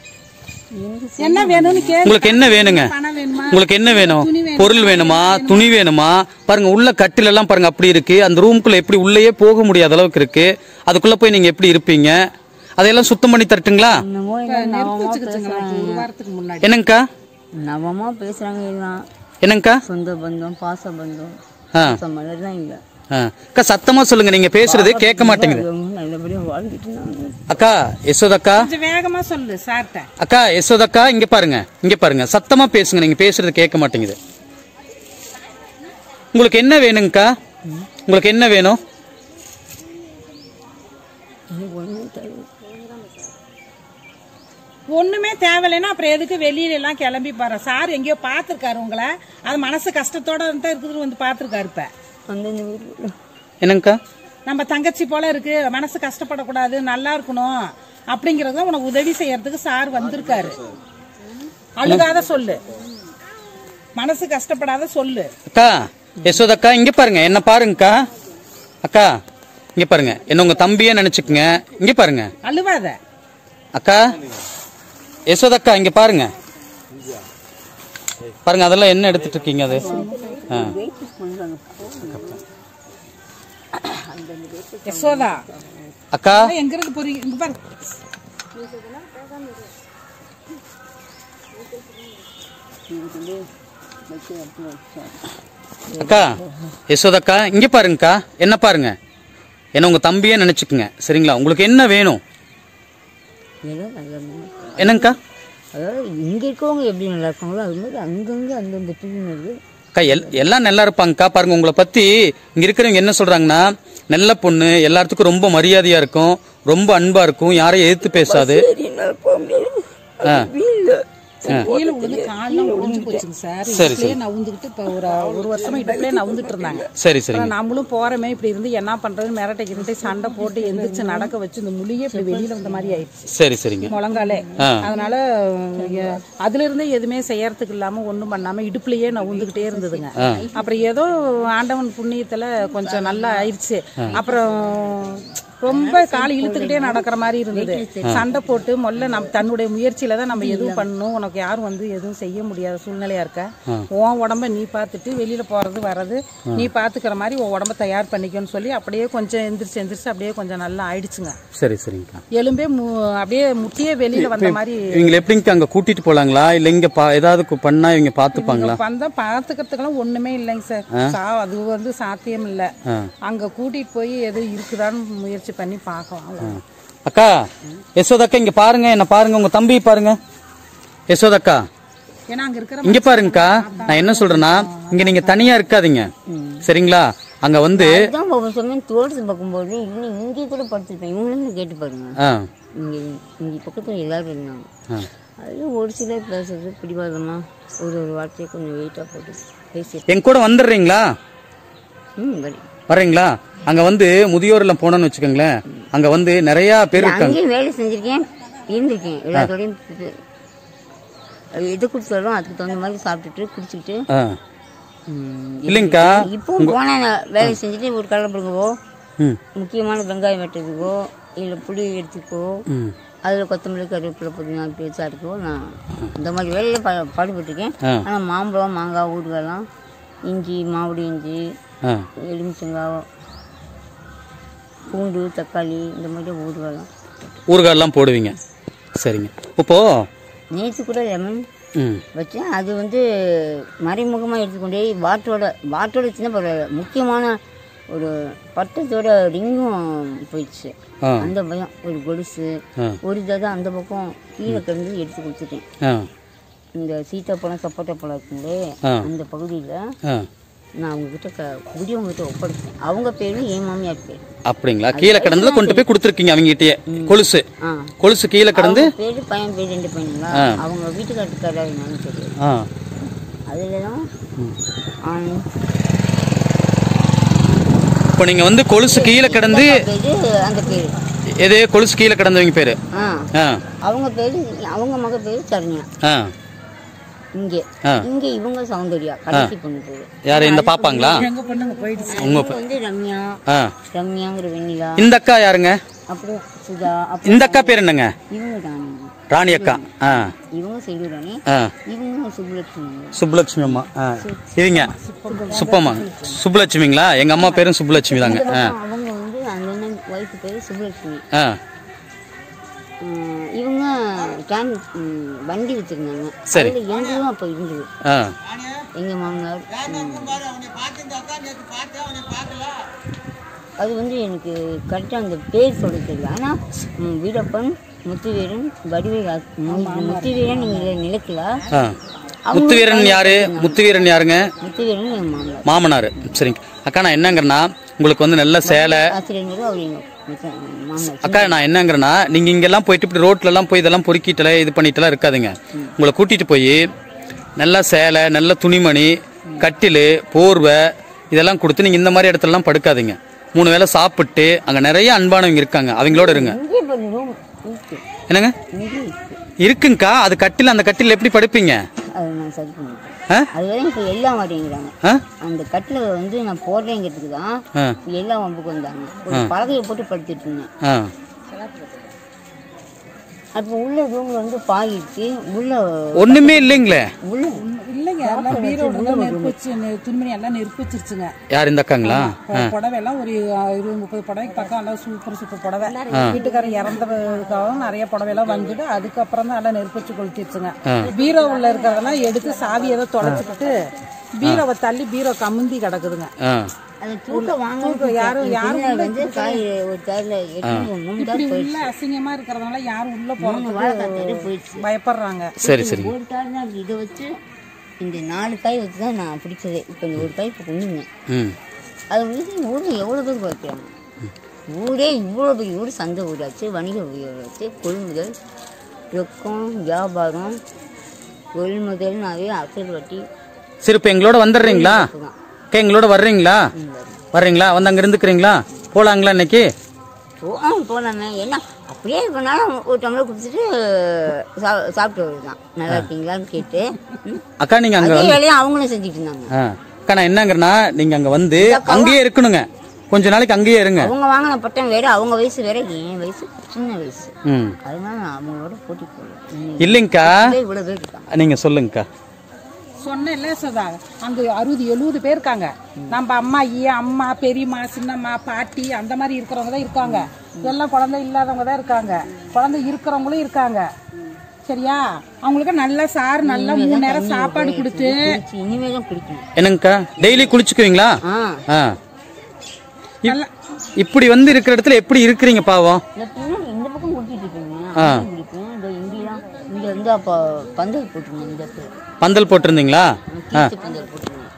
என்ன வேணும்னு கேளு உங்களுக்கு என்ன வேணுங்க பணம் வேணுமா உங்களுக்கு என்ன வேணும் பொருள் வேணுமா துணி வேணுமா பாருங்க உள்ள கட்டில எல்லாம் பாருங்க அப்படி இருக்கு அந்த ரூம்குள்ள எப்படி உள்ளேயே போக முடியாத அளவுக்கு இருக்கு அதுக்குள்ள போய் நீங்க எப்படி இருப்பீங்க அதையெல்லாம் சுத்தம் பண்ணி தரட்டுங்களா என்னமோ எல்லாம் நவமா வச்சுக்கிச்சுங்களா ஒரு பேசுறாங்க வாரத்துக்கு முன்னாடி என்னங்கக்கா நவமா பேசுறாங்க எல்லாம் என்னங்கக்கா சொந்த பந்தம் பாச பந்தம் ஆ பாச மலர் தான் இல்லை ஆ. அக்கா சத்தமா சொல்லுங்க நீங்க பேசுறது கேட்க மாட்டேங்குது நல்லபடியாக வாழ்ந்துட்டு நான் அக்கா யசோதக்கா கொஞ்சம் வேகமா சொல்லு சார்ட்ட அக்கா யசோதக்கா இங்க பாருங்க இங்க பாருங்க சத்தமா பேசுங்க நீங்க பேசுறது கேட்க மாட்டேங்குது உங்களுக்கு என்ன வேணுங்கக்கா உங்களுக்கு என்ன வேணும் ஒண்ணுமே தேவையில்லைன்னா அப்புறம் எதுக்கு வெளியில எல்லாம் கிளம்பி போற சார் எங்கேயோ பாத்துருக்காரு உங்களை அது மனசு கஷ்டத்தோட தான் இருக்குது வந்து பாத்துருக்காரு இப்ப அந்தந்த வீட்டில் என்னங்கக்கா நம்ம தங்கச்சி போல இருக்கு மனசு கஷ்டப்படக்கூடாது நல்லா இருக்கணும் அப்படிங்கறத உனக்கு உதவி செய்யறதுக்கு சார் வந்திருக்காரு அழுகாத சொல்லு மனசு கஷ்டப்படாத சொல்லு அக்கா யசோதக்கா இங்க பாருங்க என்ன பாருங்கக்கா அக்கா இங்க பாருங்க என்ன உங்க தம்பியே நினைச்சுக்குங்க இங்க பாருங்க அழுவாத அக்கா யசோதக்கா இங்க பாருங்க பாருங்க அதெல்லாம் என்ன எடுத்துட்டு இருக்கீங்க அது ஆ. யசோதா அக்கா அதெல்லாம் எங்க இருந்து போறீங்க இங்க பாரு அக்கா யசோதக்கா இங்க பாருங்கக்கா என்ன பாருங்க என்ன உங்க தம்பியே நினைச்சுக்குங்க சரிங்களா உங்களுக்கு என்ன வேணும் ஏதோ நல்ல மனம். என்னங்கக்கா அதாவது இங்கே இருக்கவங்க எப்படி நல்லா இருக்காங்களோ அது மாதிரி அங்கங்கே அந்தந்த பிரிவினர்கள் அக்கா எல் எல்லாம் நல்லா இருப்பாங்கக்கா பாருங்க உங்களை பத்தி இங்க இருக்கிறவங்க என்ன சொல்றாங்கன்னா நல்ல பொண்ணு எல்லாத்துக்கும் ரொம்ப மரியாதையா இருக்கும் ரொம்ப அன்பா இருக்கும் யாரையும் எதிர்த்து பேசாது ஆ. கீழே விழுந்து கால்லாம் ஒடிஞ்சு போச்சுங்க சார் சரி, இப்படியே நவுந்துக்கிட்டு இப்ப ஒரு ஒரு வருஷமா இடுப்புலயே நவுந்துட்டு இருந்தாங்க சரி சரிங்க அப்புறம் நம்மளும் போறமே இப்படி இருந்து என்ன பண்றதுன்னு மிரட்டை கிரட்டை சண்டை போட்டு எந்திரிச்சு நடக்க வச்சு இந்த முழியே இப்படி வெளியில வந்த மாதிரி ஆயிடுச்சு சரி சரிங்க முழங்காலே ஆ. அதனால எ- அதுல இருந்தே எதுவுமே செய்யறதுக்கு இல்லாம ஒண்ணும் பண்ணாம இடுப்புலயே நவுந்துகிட்டே இருந்ததுங்க அப்புறம் ஏதோ ஆண்டவன் புண்ணியத்துல கொஞ்சம் நல்லா ஆயிடுச்சு அப்புறம் ரொம்ப கால் இழுத்துக்கிட்டே நடக்கிற மாதிரி இருந்தது சண்டை போட்டு முதல்ல நம்ம தன்னுடைய முயற்சியில தான் நம்ம எதுவும் பண்ணணும் உனக்கு யாரும் வந்து எதுவும் செய்ய முடியாத சூழ்நிலையா இருக்க உன் உடம்ப நீ பார்த்துட்டு வெளியில போறது வர்றது நீ பாத்துக்கிற மாதிரி உன் உடம்ப தயார் பண்ணிக்கன்னு சொல்லி அப்படியே கொஞ்சம் எந்திரிச்சு எந்திரிச்சு அப்படியே கொஞ்சம் நல்லா ஆயிடுச்சுங்க சரி சரிங்கக்கா எலும்பே மு- அப்படியே முட்டியே வெளியில வந்த மாதிரி இவங்களை எப்படிங்க அங்க கூட்டிட்டு போலாங்களா இல்ல இங்க பா- ஏதாவது கு- பண்ணா இவங்க பாத்துப்பாங்களா வந்தா பாத்துக்கிறதுக்கெல்லாம் ஒண்ணுமே இல்லைங்க சார் சா- அது வந்து சாத்தியம் இல்ல ஆ. அங்க கூட்டிட்டு போய் எது இருக்குதான்னு முயற்சி பண்ணி பார்க்கலாம் அக்கா யசோதக்கா இங்க பாருங்க என்ன பாருங்க உங்க தம்பி பாருங்க யசோதக்கா ஏன்னா அங்க இருக்கிற இங்க பாருங்கக்கா நான் என்ன சொல்றேன்னா இங்க நீங்க தனியா இருக்காதீங்க சரிங்களா அங்க வந்து அதுதான் ஒவ்வொரு சமயம் தோட்டத்தை பார்க்கும்போது இன்னும் இங்கே கூட படுத்துருப்பேன் இவங்களும் கேட்டு பாருங்க ஆ இங்கே இங்கே பக்கத்தில் எல்லாரும் இருந்தாங்க ஆ. அது ஒரு சிலர் பேசுறது பிடிவாதமா ஒரு ஒரு வார்த்தையை கொஞ்சம் வெயிட்டாக போட்டு பேசி என் கூட வந்துடுறீங்களா ம் வரி வர்றீங்களா அங்க வந்து முதியோர் இல்லம் போனோம்னு வச்சுக்கோங்களேன் அங்க வந்து நிறைய பேர் இருக்காங்க அங்கேயும் வேலை செஞ்சிருக்கேன் இருந்திருக்கேன் எல்லாத்தோடையும் இது- அது எது கொடுத்தாலும் அதுக்கு தகுந்த மாதிரி சாப்பிட்டுட்டு குடிச்சிக்கிட்டு ஆ. ம், இல்லைங்கக்கா இப்போ போனேன் நான் வேலை செஞ்சுட்டு ஒரு கடலைப்படுங்கவோ ம் முக்கியமான வெங்காயம் வெட்டுறதுக்கோ இல்லை புளி எடுத்துக்கோ ம் அதில் கொத்தமல்லி கருவேப்பிலை புதினா பேச்சா இருக்கோ நான் இந்த மாதிரி வேலையில் ப பாடுபட்டிருக்கேன் ஆ. ஆனால் மாம்பழம் மாங்காய் ஊறுகாய்லாம் இஞ்சி மாவுடி இஞ்சி ஆ எலுமிச்சங்காய் பூண்டு தக்காளி இந்த மாதிரி ஊறுகாய்லாம் ஊறுகாயெல்லாம் போடுவீங்க சரிங்க இப்போ நேற்று கூட லெமன் ம் வச்சேன் அது வந்து மறைமுகமாக எடுத்துக்கொண்டே வாட்டோட வாட்டோட சின்ன பரவாயில்ல முக்கியமான ஒரு பட்டத்தோட ரிங்கும் போயிடுச்சு ஆ. அந்த பயம் ஒரு கொலுசு ஆ. ஒரு தடவை அந்த பக்கம் கீழே கிடந்து எடுத்து கொடுத்துட்டேன் ஆ இந்த சீத்தாப்பழம் சப்போட்டா பழம் இருக்குங்களே ஆ. அந்த பகுதியில் ஆ நான் அவங்ககிட்ட க குடியவங்ககிட்ட ஒப்படைச்சேன் அவங்க பேரும் என் மாமியார் பேர் அப்படிங்களா கீழே கிடந்ததுல கொண்டு போய் கொடுத்துருக்கீங்க அவங்ககிட்டயே கொலுசு ஆ கொலுசு கீழே கிடந்து அவங்க பேரு பையன் பேர் ரெண்டு பையனுங்களா அவங்க வீட்டுக்காரத்துக்காரா என்னன்னு தெரியாது ஆ அதில் தான் ஆண் இப்போ நீங்க வந்து கொலுசு கீழே கிடந்து பேரு அந்த பேர் எது கொலுசு கீழே கிடந்தவங்க பேரு ஆ ஆ அவங்க பேரு அவங்க மக பேரு சரண்யா ஆ இங்கே ஆ. இங்கே இவங்க சௌந்தர்யா கடைசி பொண்ணு பேரு யாரு இந்த பாப்பாங்களா எங்க பொண்ணுங்க போயிடுச்சு உங்க இவங்க வந்து ரம்யா ஆ ரம்யாங்கிற வெண்ணிலா இந்த அக்கா யாருங்க அப்புறம் சுதா அப்புறம் இந்த அக்கா பேர் என்னங்க இவங்க ராணி ராணி அக்கா ஆ இவங்க செல்வராணி ஆ இவங்க சுப்புலட்சுமி சுப்புலட்சுமி அம்மா ஆ இவங்க சுப்பம்மா சுப்புலட்சுமிங்களா எங்க அம்மா பேரும் சுப்புலட்சுமி தாங்க ஆ அவங்க வந்து அந்த அண்ணன் ஒய்ஃப் பேரு சுப்புலட்சுமி ஆ உம், இவங்க கேன் உம், வண்டி வச்சிருந்தாங்க சரி. அதுல எங்களும் அப்போ இருந்தது ஆ எங்க மாமனார் உம், அது வந்து எனக்கு கரெக்டாக அந்த பேர் சொல்ல தெரியல ஆனால் வீரப்பன் முத்துவீரன் வடிவேல் முத்துவீரன் நீங்கள் நிலக்கல ஆ முத்துவீரன் யாரு முத்துவீரன் யாருங்க முத்துவீரன் எங்கள் மாமனார் மாமனார் சரிங்க அக்கா நான் என்னங்கிறேன்னா உங்களுக்கு வந்து நல்ல சேலை ஆசிரியர் அவர் எங்கள் முத்த- மாமனார் அக்கா நான் என்னங்கிறேன்னா நீங்க இங்கெல்லாம் போயிட்டு இப்படி ரோட்ல எல்லாம் போய் இதெல்லாம் பொறுக்கிட்டல இது பண்ணிட்டுலாம் இருக்காதுங்க உங்களை கூட்டிட்டு போய் நல்ல சேலை நல்ல துணிமணி கட்டில் போர்வை இதெல்லாம் கொடுத்து நீங்க இந்த மாதிரி இடத்துலலாம் படுக்காதீங்க மூணு வேளை சாப்பிட்டு அங்க நிறைய அன்பானவங்க இருக்காங்க அவங்களோட இருங்க இங்கே பண்ணி ரூம் இருக்கு என்னங்க இங்கே இருக்கு இருக்குங்கக்கா அது கட்டில் அந்த கட்டில் எப்படி படுப்பீங்க அதை நான் சரி பண்ணிட்டேன் ஆ? அது வரையும் இப்போ எல்லாம் வரேங்கிறாங்க ஆ? அந்த கட்டில் வந்து நான் போடுறேங்கிறதுக்கு தான் ஆ. எல்லாம் வம்புக்கு வந்தாங்க ஒரு பலகையை போட்டு படுத்துட்டு இருந்தேன் ஆ அப்போ உள்ள ரூம்ல வந்து பாய் இருக்கு உள்ள ஒண்ணுமே இல்லைங்களே உள்ள இல்லைங்க எல்லாம் பீரோ உள்ள நெருப்பு வச்சு நெ- துணிமணி எல்லாம் நெருப்பு வச்சிருச்சுங்க யார் இந்த அக்காங்களா இப்போ புடவை எல்லாம் ஒரு அஹ், இருபது முப்பது புடவைக்கு பக்கம் எல்லாம் சூப்பர் சூப்பர் புடவை வீட்டுக்காரர் இறந்ததுக்காகவும் நிறைய புடவை எல்லாம் வந்துட்டு அதுக்கப்புறம் தான் எல்லாம் நெருப்பு வச்சு கொளுத்திடுச்சுங்க பீரோ உள்ள இருக்கிறதெல்லாம் எடுத்து சாவி ஏதோ தொலைச்சிக்கிட்டு பீரோவை தள்ளி பீரோ கமுந்தி கிடக்குதுங்க ஆ அதை தூக்க வாங்க யாரும் யாரும் உள்ள வந்து காய் ஒரு காயில எட்டு மூணு காய் இப்படி உள்ள அசிங்கமா இருக்கிறதுனால யாரும் உள்ள போறதுக்கு வாழைக்காய் போயிடுச்சு பயப்படுறாங்க சரி சரி ஒரு காய் தான் இதை வச்சு இந்த நாலு காய் வச்சு தான் நான் பிடிச்சதே இப்போ இந்த ஒரு காய் இப்போ கொண்டுங்க ம் அது வந்து ஊரில் எவ்வளோ பேர் குறைக்கிறாங்க ஊரே இவ்வளோ பெரிய ஊர் சந்தை ஊராச்சு வணிக ஊராச்சு கொள்முதல் ரொக்கம் வியாபாரம் கொள்முதல்னாவே அசல் வட்டி சரி இப்போ எங்களோட வந்துடுறீங்களா அக்கா எங்களோட வர்றீங்களா வர்றீங்களா வந்து அங்க இருந்துக்கிறீங்களா போலாங்களா இன்னைக்கு ஓ ஆ போகலாமே என்ன அப்படியே பண்ணாலும் ஒரு டம்ளர் குடிச்சிட்டு சா- சாப்பிட்டு வருதான் நல்லா இருக்கீங்களான்னு கேட்டு ம். அக்கா நீங்க அங்க அதே வேலையை அவங்களும் செஞ்சுட்டு இருந்தாங்க ஆ. அக்கா நான் என்னங்கிறேன்னா நீங்க அங்க வந்து அங்கேயே இருக்கணுங்க கொஞ்ச நாளைக்கு அங்கேயே இருங்க அவங்க வாங்கின பட்டம் வேற அவங்க வயசு வேற என் வயசு சின்ன வயசு ம் அதனால நான் அவங்களோட போட்டி போடல இல்லைங்கக்கா இவ்வளோ பேர் இருக்காங்க நீங்க சொல்லுங்கக்கா சொன்னேன்ல சுதா அந்த அறுபது எழுபது பேர் இருக்காங்க நம்ம அம்மாயி அம்மா பெரியம்மா சின்னம்மா பாட்டி அந்த மாதிரி இருக்கிறவங்க தான் இருக்காங்க எல்லாம் குழந்தை இல்லாதவங்க தான் இருக்காங்க குழந்தை இருக்கிறவங்களும் இருக்காங்க சரியா அவங்களுக்கு நல்ல சார் நல்லா மூணு நேரம் சாப்பாடு கொடுத்து குடிச்சு இனிமே தான் குடிக்கணும் என்னங்கக்கா டெய்லி குளிச்சுக்குவீங்களா ஆ ஆ இப்- இப்படி வந்து இருக்கிற இடத்துல எப்படி இருக்கிறீங்க பாவம் இந்த பின்னாடி இந்த பக்கம் குடிச்சிட்டு இருக்கீங்க அங்கேயும் குடிப்பேன் இந்த இங்கெல்லாம் இங்க வந்து அப்போ பந்தல் போட்டுருந்தேன் இந்த இடத்துல பந்தல் போட்டிருந்தீங்களா கீத்து பந்தல் போட்டுருந்தேன்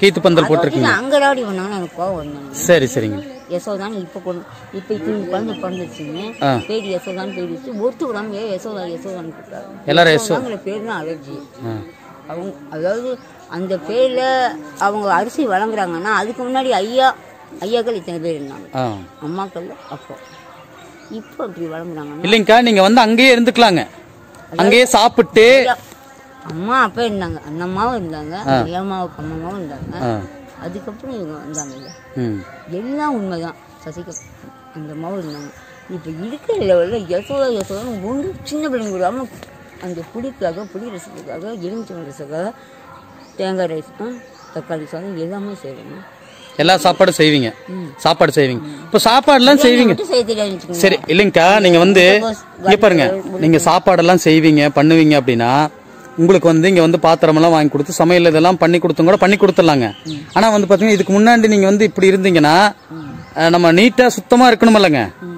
கீத்து பந்தல் போட்டிருக்கீங்க அங்கடாடி பண்ணாங்கன்னு எனக்கு கோவம் வந்தாங்க சரி சரிங்க யசோதான் இப்போ கொண்டு இப்போ இப்போ இந்த குழந்தை பிறந்துச்சுங்க ஆ. பேர் யசோதான் பேர் வச்சு ஒருத்து விடாம ஏன் யசோதா யசோதான் கூப்பிட்டாங்க எல்லாரும் யசோ அவங்கள பேர் தான் அலர்ஜி ஆ. அவங்க அதாவது அந்த பேரில் அவங்க அரிசி வழங்குறாங்கன்னா அதுக்கு முன்னாடி ஐயா ஐயாக்கள் இத்தனை பேர் இருந்தாங்க ஆ அம்மாக்கள் அப்போ இப்போ அப்படி வழங்குறாங்கன்னா இல்லைங்கக்கா நீங்க வந்து அங்கேயே இருந்துக்கலாங்க அங்கேயே சாப்பிட்டு அம்மா அப்பா இருந்தாங்க அண்ணம்மாவும் இருந்தாங்க ஐயம்மாவுக்கு அம்மாவும் இருந்தாங்க ஆ. அதுக்கப்புறம் இவங்க வந்தாங்க இல்ல ம் எல்லாம் உண்மைதான் சசிக அந்த அம்மாவும் இருந்தாங்க இப்போ இருக்கிற லெவலில் யசோதா யசோதா ஒன்று சின்ன பிள்ளைங்க விடாமல் அந்த புளிக்காக புளி ரசத்துக்காக எலுமிச்சம் ரசத்துக்காக தேங்காய் ரைஸ் ஆ, தக்காளி சாதம் எல்லாமே செய்யணும் எல்லா சாப்பாடும் செய்வீங்க சாப்பாடு செய்வீங்க இப்போ சாப்பாடுலாம் செய்வீங்க மட்டும் செய்ய தெரியாதுன்னு வச்சுக்கோங்க. சரி இல்லைங்கக்கா நீங்க வந்து இங்க பாருங்க நீங்க சாப்பாடெல்லாம் செய்வீங்க பண்ணுவீங்க அப்படின்னா உங்களுக்கு வந்து இங்க வந்து பாத்திரம் எல்லாம் வாங்கி கொடுத்து சமையல் இதெல்லாம் பண்ணி கொடுத்தும் கூட பண்ணி கொடுத்துடலாங்க ஆனா வந்து பாத்தீங்கன்னா இதுக்கு முன்னாடி நீங்க வந்து இப்படி இருந்தீங்கன்னா அஹ், நம்ம நீட்டா சுத்தமா இருக்கணும் இல்லைங்க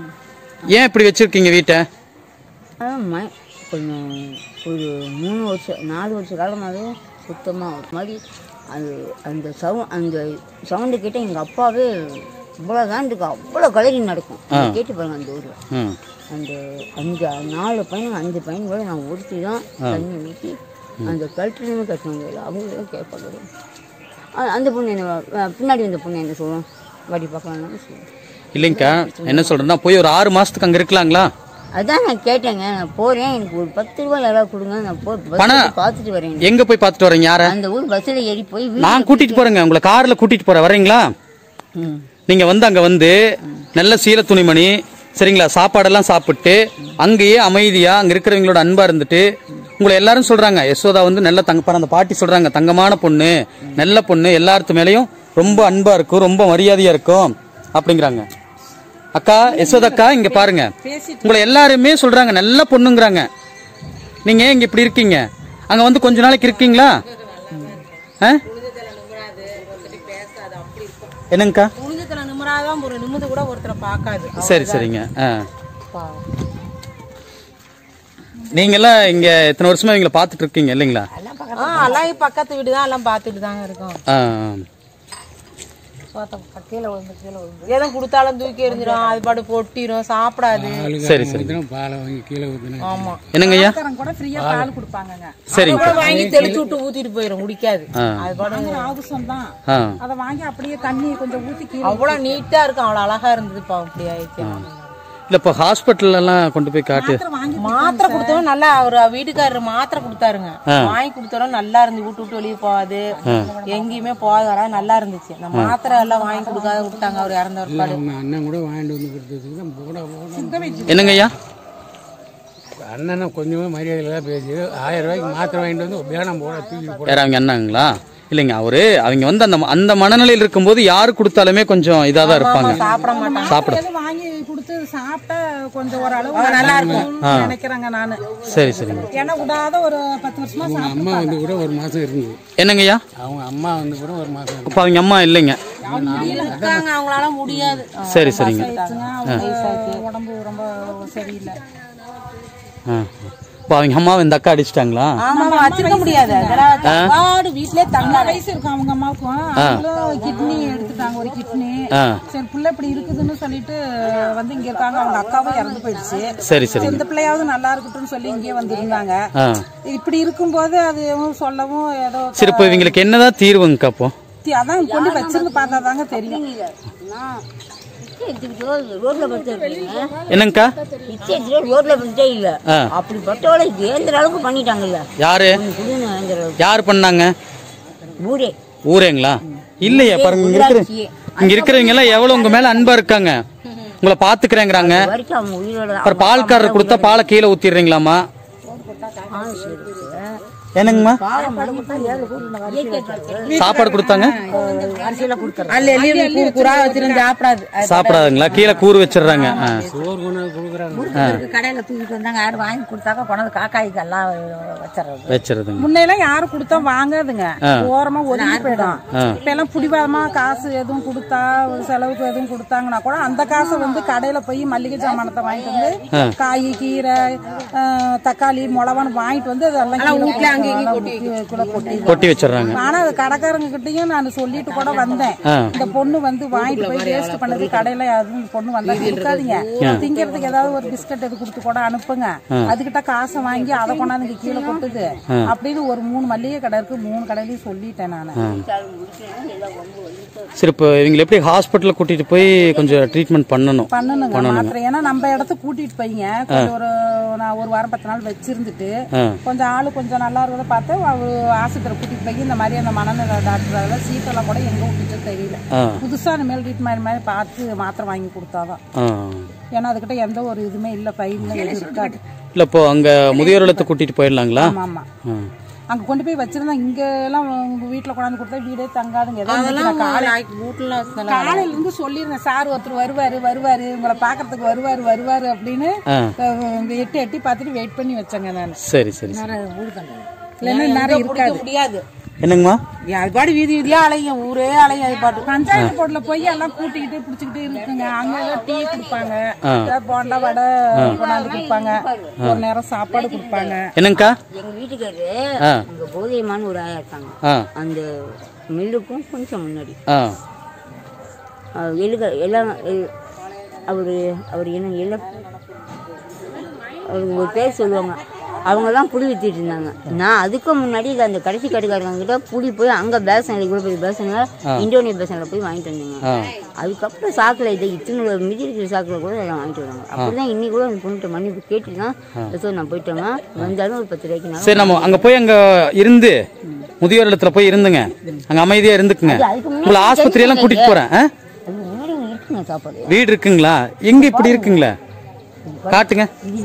ஏன் இப்படி வச்சிருக்கீங்க வீட்டை அதான் ம- கொஞ்சம் ஒரு மூணு வருஷம் நாலு வருஷ காலமாகவே சுத்தமாக ஒரு மாதிரி அது அந்த சவு அந்த சவுண்டு கேட்டால் எங்கள் அப்பாவே இவ்வளோ தான் இருக்கு அவ்வளோ கலரி நடக்கும் நீங்க கேட்டு பாருங்க அந்த ஊரில் ம் அந்த அஞ்சு நாலு பையன் அஞ்சு பையன் கூட நான் ஒருத்தி தான் தண்ணி ஊற்றி அந்த கல்ட்டுமே கட்டினவங்க இல்லை அவங்களும் கேட்பாங்க அ- அந்த பொண்ணு என்ன அஹ் பின்னாடி வந்த பொண்ணு என்ன சொல்லும் வாடி பார்க்கலாம்னு சொல்லுவோம் இல்லைங்கக்கா என்ன சொல்றேன்னா போய் ஒரு ஆறு மாசத்துக்கு அங்க இருக்கலாங்களா அதான் நான் கேட்டேங்க நான் போகிறேன் எனக்கு ஒரு பத்து ரூபாய் யாராவது கொடுங்க நான் போ பணம். பஸ் பார்த்துட்டு வரேன் எங்க போய் பார்த்துட்டு வரீங்க யார அந்த ஊர் பஸ்ஸில் ஏறி போய் வீட்டுல நான் கூட்டிட்டு போறேங்க உங்களை கார்ல கூட்டிட்டு போறேன் வரீங்களா ம். நீங்க வந்து அங்க வந்து நல்ல சீல துணிமணி சரிங்களா சாப்பாடெல்லாம் சாப்பிட்டு அங்கேயே அமைதியா அங்க இருக்கிறவங்களோட அன்பா இருந்துட்டு உங்களை எல்லாரும் சொல்றாங்க யசோதா வந்து நல்ல தங்க பாரு அந்த பாட்டி சொல்றாங்க தங்கமான பொண்ணு நல்ல பொண்ணு எல்லாத்து மேலயும் ரொம்ப அன்பா இருக்கும் ரொம்ப மரியாதையா இருக்கும் அப்படிங்கிறாங்க அக்கா யசோதா அக்கா இங்க பாருங்க உங்களை எல்லாருமே சொல்றாங்க நல்ல பொண்ணுங்கிறாங்க நீங்க ஏன் இங்க இப்படி இருக்கீங்க அங்க வந்து கொஞ்ச நாளைக்கு இருக்கீங்களா ஆ? என்னங்கக்கா புனிதத்துல நிம்மராதான் ஒரு நிமிந்து கூட ஒருத்தரை பார்க்காது சரி சரிங்க ஆ நீங்கெல்லாம் இங்க எத்தனை வருஷமா இவங்கள பார்த்துட்டு இருக்கீங்க இல்லைங்களா ஆ எல்லாம் இங்க பக்கத்து வீடு தான் எல்லாம் பார்த்துட்டு தாங்க இருக்கோம் ஆ கீழே விழுந்து கீழே விழுந்து எதுவும் கொடுத்தாலும் தூக்கி எறிஞ்சிடும் அது பாட்டு பொட்டிடும் சாப்பிடாது சரி சரிங்க பாலை வாங்கி கீழே ஊற்றினா ஆமா என்னங்க ஐயா கூட ஃப்ரீயா பால் கொடுப்பாங்கங்க சரிங்க கூட வாங்கி தெளிச்சு விட்டு ஊத்திட்டு போயிடும் குடிக்காது ஆ. அது பாட்டு அவசரம் தான் ஆ அதை வாங்கி அப்படியே தண்ணி கொஞ்சம் ஊத்தி கீழே அவ்வளவு நீட்டா இருக்கும் அவ்வளவு அழகா இருந்தது பா அப்படி ஆயிடுச்சு இல்ல இப்போ ஹாஸ்பிட்டல் எல்லாம் கொண்டு போய் காட்டு மாத்திரை கொடுத்தவங்க நல்லா அவர் வீட்டுக்காரர் மாத்திரை கொடுத்தாருங்க வாங்கி கொடுத்தவரும் நல்லா இருந்து விட்டு விட்டு வெளியே போகாது எங்கேயுமே போகாது வராது நல்லா இருந்துச்சு அந்த மாத்திரை எல்லாம் வாங்கி கொடுக்காத விட்டாங்க அவர் இறந்த ஒரு பாடு நம்ம அண்ணன் கூட வாங்கிட்டு வந்து கொடுத்ததுக்கு தான் போட போட என்னங்க ஐயா அண்ணனை கொஞ்சமே மரியாதையில் தான் பேசி ஆயிரம் ரூபாய்க்கு மாத்திரை வாங்கிட்டு வந்து வேணாம் போட தூக்கி போட யார் அவங்க அண்ணாங்களா இல்லைங்க அவரு அவங்க வந்து அந்த அந்த மனநிலையில் இருக்கும்போது யாரு கொடுத்தாலுமே கொஞ்சம் இதாக தான் இருப்பாங்க சாப்பிட மாட்டாங்க சாப்பிட வாங்கி கொடுத்து சாப்பிட்டா கொஞ்சம் ஓரளவு நல்லா இருக்கும் நினைக்கிறேங்க நானு சரி சரிங்க ஏன்னா விடாத ஒரு பத்து வருஷமா அவங்க அம்மா வந்து கூட ஒரு மாதம் இருந்தது என்னங்க ஐயா அவங்க அம்மா வந்து கூட ஒரு மாதம் இருந்தது இப்போ அவங்க அம்மா இல்லைங்க இருக்காங்க அவங்களால முடியாது சரி சரிங்க உடம்பு ரொம்ப சரியில்லை ஆ இப்போ அவங்க அம்மாவை இந்த அக்கா அடிச்சிட்டாங்களா ஆமா வச்சிருக்க முடியாது அதெல்லாம் வீட்லயே தங்க வயசு இருக்கும் அவங்க அம்மாவுக்கும் அவங்களும் கிட்னி எடுத்துட்டாங்க ஒரு கிட்னி ஆ சரி புள்ள இப்படி இருக்குதுன்னு சொல்லிட்டு வந்து இங்க இருக்காங்க அவங்க அக்காவும் இறந்து போயிடுச்சு சரி சரி இந்த பிள்ளையாவது நல்லா இருக்கட்டும்னு சொல்லி இங்கே வந்து இருந்தாங்க ஆ இப்படி இருக்கும்போது அது சொல்லவும் ஏதோ சரி இப்போ இவங்களுக்கு என்னதான் தீர்வுங்கக்கா அப்போ தி- அதான் கொண்டு வச்சிருந்து பார்த்தா தாங்க தெரியும் நான் பிச்சை எடுத்துக்கிட்டு ரோட்ல படுத்து இருக்கீங்க என்னங்கக்கா பிச்சை எடுத்துட்டு ரோட்ல படுத்தே இல்ல ஆ. அப்படி பட்டவளை ஏந்திர அளவுக்கு பண்ணிட்டாங்கல்ல யாரு குடுன்னு ஏந்திர அளவுக்கு யார் பண்ணாங்க ஊரே ஊரேங்களா இல்லையா பாருங்க இங்க இருக்கிற இங்க இருக்கிறவங்க எல்லாம் எவ்வளவு உங்க மேல அன்பா இருக்காங்க உங்களை பாத்துக்கிறேங்கிறாங்க வரைக்கும் அவங்க உயிரோட அப்புறம் பால்காரர் கொடுத்தா பாலை கீழே ஊத்திடுறீங்களாமா ஆயுசு இருக்கு. என்னங்கம்மா இயற்கை சாப்பாடு கொடுத்தாங்க அல்ல எள்ளி குறா வச்சிருந்து சாப்பிடாது சாப்பிடாதுங்களா கீழே கூறு வச்சிடுறாங்க ஆ. சோறு கொண்டு வந்து கொடுக்குறாங்க கடையில தூக்கிட்டு வந்தாங்க யாரும் வாங்கி கொடுத்தாக்க கொண்டாந்து காக்காய்க்கு எல்லாம் வச்சிடறது வச்சிருதுங்க முன்னையெல்லாம் யாரும் கொடுத்தா வாங்காதுங்க ஓரமா ஒதுங்கி போயிடும் இப்ப எல்லாம் புடிவாதமா காசு எதுவும் கொடுத்தா ஒரு செலவுக்கு எதுவும் கொடுத்தாங்கன்னா கூட அந்த காசை வந்து கடையில போய் மல்லிகை சாமானத்தை வாங்கிட்டு வந்து காய் கீரை அஹ், தக்காளி மிளவான்னு வாங்கிட்டு வந்து அதெல்லாம் கீழே கொட்டி கொட்டி வச்சிடுறாங்க ஆனா அது கடைக்காரங்க கிட்டயும் நான் சொல்லிட்டு கூட வந்தேன் ஆ. இந்த பொண்ணு வந்து வாங்கிட்டு போய் வேஸ்ட் பண்ணது கடையில யாரும் இந்த பொண்ணு வந்தா கொடுக்காதீங்க திங்கிறதுக்கு ஏதாவது ஒரு பிஸ்கட் எது கொடுத்து கூட அனுப்புங்க அதுகிட்ட காசை வாங்கி அதை கொண்டாந்து இங்க கீழே கொட்டுது அப்படின்னு ஒரு மூணு மல்லிகை கடை இருக்கு மூணு கடையிலயும் சொல்லிட்டேன் நானு சரி இப்போ இவங்களை எப்படி ஹாஸ்பிட்டலில் கூட்டிட்டு போய் கொஞ்சம் ட்ரீட்மெண்ட் பண்ணணும் பண்ணணுங்க மாத்திரை ஏன்னா நம்ம இடத்துக்கு கூட்டிட்டு போய்ங்க கொஞ்சம் ஒரு நான் ஒரு வாரம் பத்து நாள் வச்சிருந்துட்டு ஆ. கொஞ்சம் ஆளு கொஞ்சம் நல்லா இருக்கிறத பார்த்து அவ ஆஸ்பத்திரி கூட்டிட்டு போய் இந்த மாதிரி அந்த மனநல டாக்டர் அதெல்லாம் சீட்டெல்லாம் கூட எங்க விட்டுச்சு தெரியல ஆ புதுசா இந்த மேல் ட்ரீட்மெண்ட் மாதிரி பார்த்து மாத்திரை வாங்கி கொடுத்தாதான் ஆ ஏன்னா அதுக்கிட்ட எந்த ஒரு இதுவுமே இல்ல ஃபைல்ல எதுவும் இருக்காது இல்லை இப்போ அங்கே முதியோர் இல்லத்தை கூட்டிட்டு போயிடலாங்களா ஆமா ஆமா ஆ அங்க கொண்டு போய் வச்சிருந்தா இங்க எல்லாம் உங்க வீட்டுல கொண்டாந்து கொடுத்தா வீடே தங்காதுங்க ஏதோ இன்னைக்கு நான் காலை- காலையில இருந்து சொல்லியிருந்தேன் சார் ஒருத்தர் வருவாரு வருவாரு உங்களை பாக்குறதுக்கு வருவாரு வருவாரு அப்படின்னு ஆ. அஹ், எட்டி எட்டி பார்த்துட்டு வெயிட் பண்ணி வச்சேங்க நான் சரி சரி சரி இல்லைன்னா நேரம் இருக்காது முடியாது என்னங்கம்மா அது பாடு வீதி வீதியா அலையும் ஊரே அலையும் அது பாட்டு பஞ்சாயத்து போர்டுல போய் எல்லாம் கூட்டிக்கிட்டு பிடிச்சிக்கிட்டு இருக்குங்க அங்க ஏதோ டீ கொடுப்பாங்க ஏதோ போண்டா வடை கொண்டாந்து கொடுப்பாங்க ஒரு நேரம் சாப்பாடு கொடுப்பாங்க என்னங்கக்கா எங்க வீட்டுக்காரரு ஆ. அங்க போதையமான ஒரு ஆயா இருக்காங்க ஆ அந்த மில்லுக்கும் கொஞ்சம் முன்னாடி ஆ அஹ் எழுக எல்லாம் எல்- அவரு அவர் என்ன எல்லாம் அவங்க ஒரு பேர் சொல்லுவாங்க அவங்கெல்லாம் புளி வித்துட்டு இருந்தாங்க நான் அதுக்கு முன்னாடி இது அந்த கடைசி கடைக்காரங்க கிட்ட புளி போய் அங்கே பேசனில் இவ்வளோ பெரிய பேசனில் இண்டோனிய பேசனில் போய் வாங்கிட்டு வந்தேங்க ஆ அதுக்கப்புறம் சாக்கில் இது இத்தனை மிதி இருக்கிற சாக்கில் கூட அதை வாங்கிட்டு வராங்க அப்படி தான் இன்னி கூட அந்த பொண்ணுகிட்ட மன்னிப்பு கேட்டு தான் ஏதோ நான் போயிட்டேங்க வந்தாலும் ஒரு பத்து ரூபாய்க்கு நான் சரி நம்ம அங்க போய் அங்க இருந்து முதியோர் இல்லத்துல போய் இருந்துங்க அங்க அமைதியா இருந்துக்குங்க அதுக்கு முன்னாடி உங்களை ஆஸ்பத்திரி எல்லாம் கூட்டிட்டு போறேன் ஆ? அது முன்னாடி ஒண்ணு இருக்குங்க சாப்பாடு வீடு இருக்குங்களா எங்க இப்படி இருக்குங்களா காட்டுங்க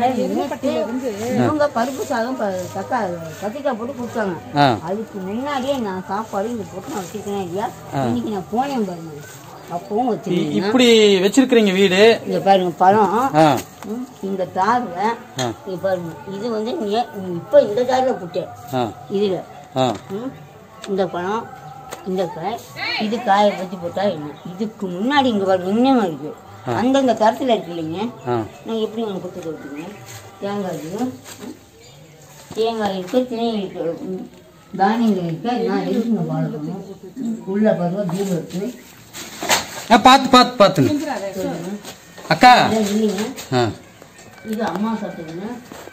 இவங்க பருப்பு சாதம் ப- தக்கா கத்திரிக்காய் போட்டு கொடுத்தாங்க ஆ அதுக்கு முன்னாடியே நான் சாப்பாடு இங்க போட்டு நான் வச்சிருக்கேன் இல்லையா இன்னைக்கு நான் போனேன் பாருங்க அப்பவும் இ- வச்சிருக்கேன் இப்படி வச்சிருக்கிறீங்க வீடு இங்க பாருங்க பழம் ஆ ம், இந்த தார்ல இங்க பாருங்க இது வந்து நே- இப்ப இந்த தார்ல புட்டேன் ஆ இதுல ஆ ம், இந்த பழம் இந்த காய் இது காயை பத்தி போட்டா என்ன இதுக்கு முன்னாடி இங்க பாருங்க இன்னும் இருக்கு அந்தந்த தரத்துல இருக்கு இல்லைங்க ஆ நான் எப்படி உங்களுக்கு கொடுத்து கொடுத்துங்க தேங்காய் இருக்கு ம், தேங்காய் இருக்கு திணை இருக்கு ம், தானியங்கள் இருக்கு நான் இருக்குங்க பாலக்கணும் உள்ள பாருங்க தீபம் இருக்கு ஆ, பாத்து பாத்து பாத்துங்க அக்கா இதெல்லாம் இல்லைங்க ஆ இது அம்மா சாப்பிட்டுங்க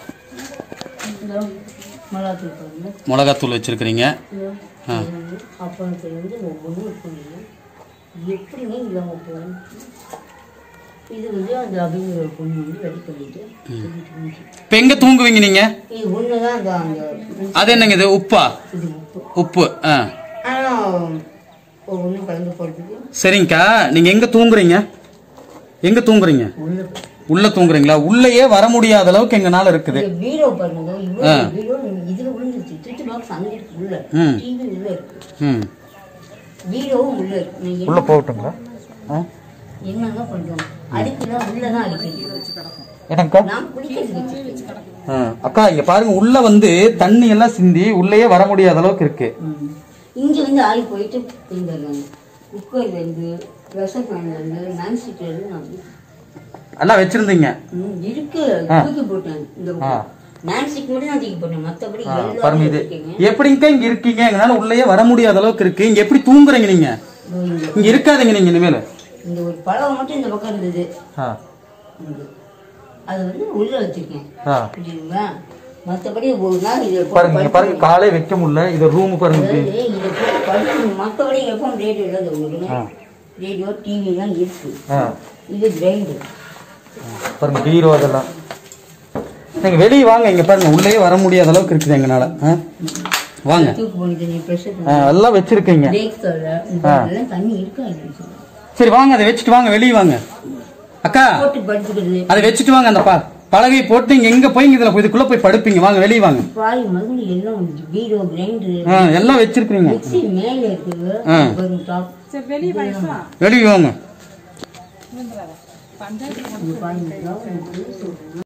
இதோ மிளகாத்தூள் பாருங்க மிளகாத்தூள் வச்சிருக்கிறீங்க இதோ அப்புறம் வந்து ஒவ்வொன்றும் இருக்குங்க எப்படிங்க இல்லாம போகணும் இது வந்து அந்த அப்படிங்கிற ஒரு பொண்ணு வந்து ரெடி பண்ணிட்டு சொல்லிட்டு இருந்துச்சு. இப்ப எங்க தூங்குவீங்க நீங்க இது ஒண்ணுதான் அந்த அந்த அது என்னங்க இது உப்பா இது உப்பு உப்பு ஆ ஆனா ஒவ்வொன்றும் கலந்து போடுறதுக்கு சரிங்கக்கா நீங்க எங்க தூங்குறீங்க எங்க தூங்குறீங்க உள்ள உள்ள தூங்குறீங்களா உள்ளேயே வர முடியாத அளவுக்கு எங்கனால இருக்குது இந்த பீரோ பாருங்க இவ்வளவு பீரோ இதுல விழுந்துச்சு சுவிட்ச் பாக்ஸ் அங்க இருக்கு உள்ள ம். டிவி உள்ள இருக்கு ம் பீரோவும் உள்ள இருக்கு நான் என்ன- உள்ள போகட்டுங்களா என்னங்க பண்றோம் அடுக்குலாம் உள்ளதான் அடிக்கடி எனக்கா நான் குளிக்கிறதுக்கு வச்சிருக்கேன் ஆ, அக்கா இங்க பாருங்க உள்ள வந்து தண்ணி எல்லாம் சிந்தி உள்ளேயே வர முடியாத அளவுக்கு இருக்கு ம். இங்க வந்து ஆள் போயிட்டு இருந்துடுறாங்க குக்கர்ல இருந்து ப்ரெஷர் பேன்ல இருந்து நான் சீட்ல இருந்து நான் வந்து- எல்லாம் வச்சிருந்தீங்க ம், இருக்கு ஆ. தூக்கி போட்டேன் இந்த ஆ. நான் சீட் மட்டும் தான் தூக்கி போட்டேன் மத்தபடி ஆ, எல்லாமே பாருங்க இது இருக்கீங்க எப்படிங்க இங்க இருக்கீங்க எங்கனால உள்ளேயே வர முடியாத அளவுக்கு இருக்கு இங்க எப்படி தூங்குறீங்க நீங்க இதோ இங்க இங்க இருக்காதீங்க நீங்க இனிமேல் இந்த ஒரு பழம் மட்டும் இந்த பக்கம் இருந்தது ஆ, இங்க. அது வந்து உள்ள வச்சிருக்கேன் ஆ. புரியுதுங்களா மத்தபடி ஒரு நாள் இது பாருங்க இங்க பாருங்க காலே வைக்க முடியல இது ரூம் பாருங்க இப்படி. இதை போய் படுத்து மற்றபடி எப்போ ரேடியோ இல்லாத உங்களுக்கு ரேடியோ டிவிலாம் இருக்கு ஆ, இது கிரைண்டர் பாருங்க பீரோ அதெல்லாம் நீங்க வெளியே வாங்க இங்க பாருங்க உள்ளேயே வர முடியாத அளவுக்கு இருக்குது எங்கனால ஆ? வாங்க தூக்கு போனது நீ ப்ரெஷர் ஆ, எல்லாம் வச்சிருக்கீங்க பிரேக் சொல்ல இதெல்லாம் தண்ணி இருக்கா இல்லைன்னு சொல்லு. சரி வாங்க அதை வச்சுட்டு வாங்க வெளியே வாங்க அக்கா போட்டு படுத்துக்கிறது அதை வச்சுட்டு வாங்க அந்த பா பலகையை போட்டு இங்க எங்க போய் இதுல போய் இதுக்குள்ள போய் படுப்பீங்க வாங்க வெளியே வாங்க பால் மருந்து எல்லாம் பீரோ கிரைண்டர் ஆ, எல்லாம் வச்சிருக்கீங்க மிக்ஸி மேல இருக்குது ஆ. பாருங்க டாப் சரி வெளியே வயசா வெளியே வாங்க பாருங்க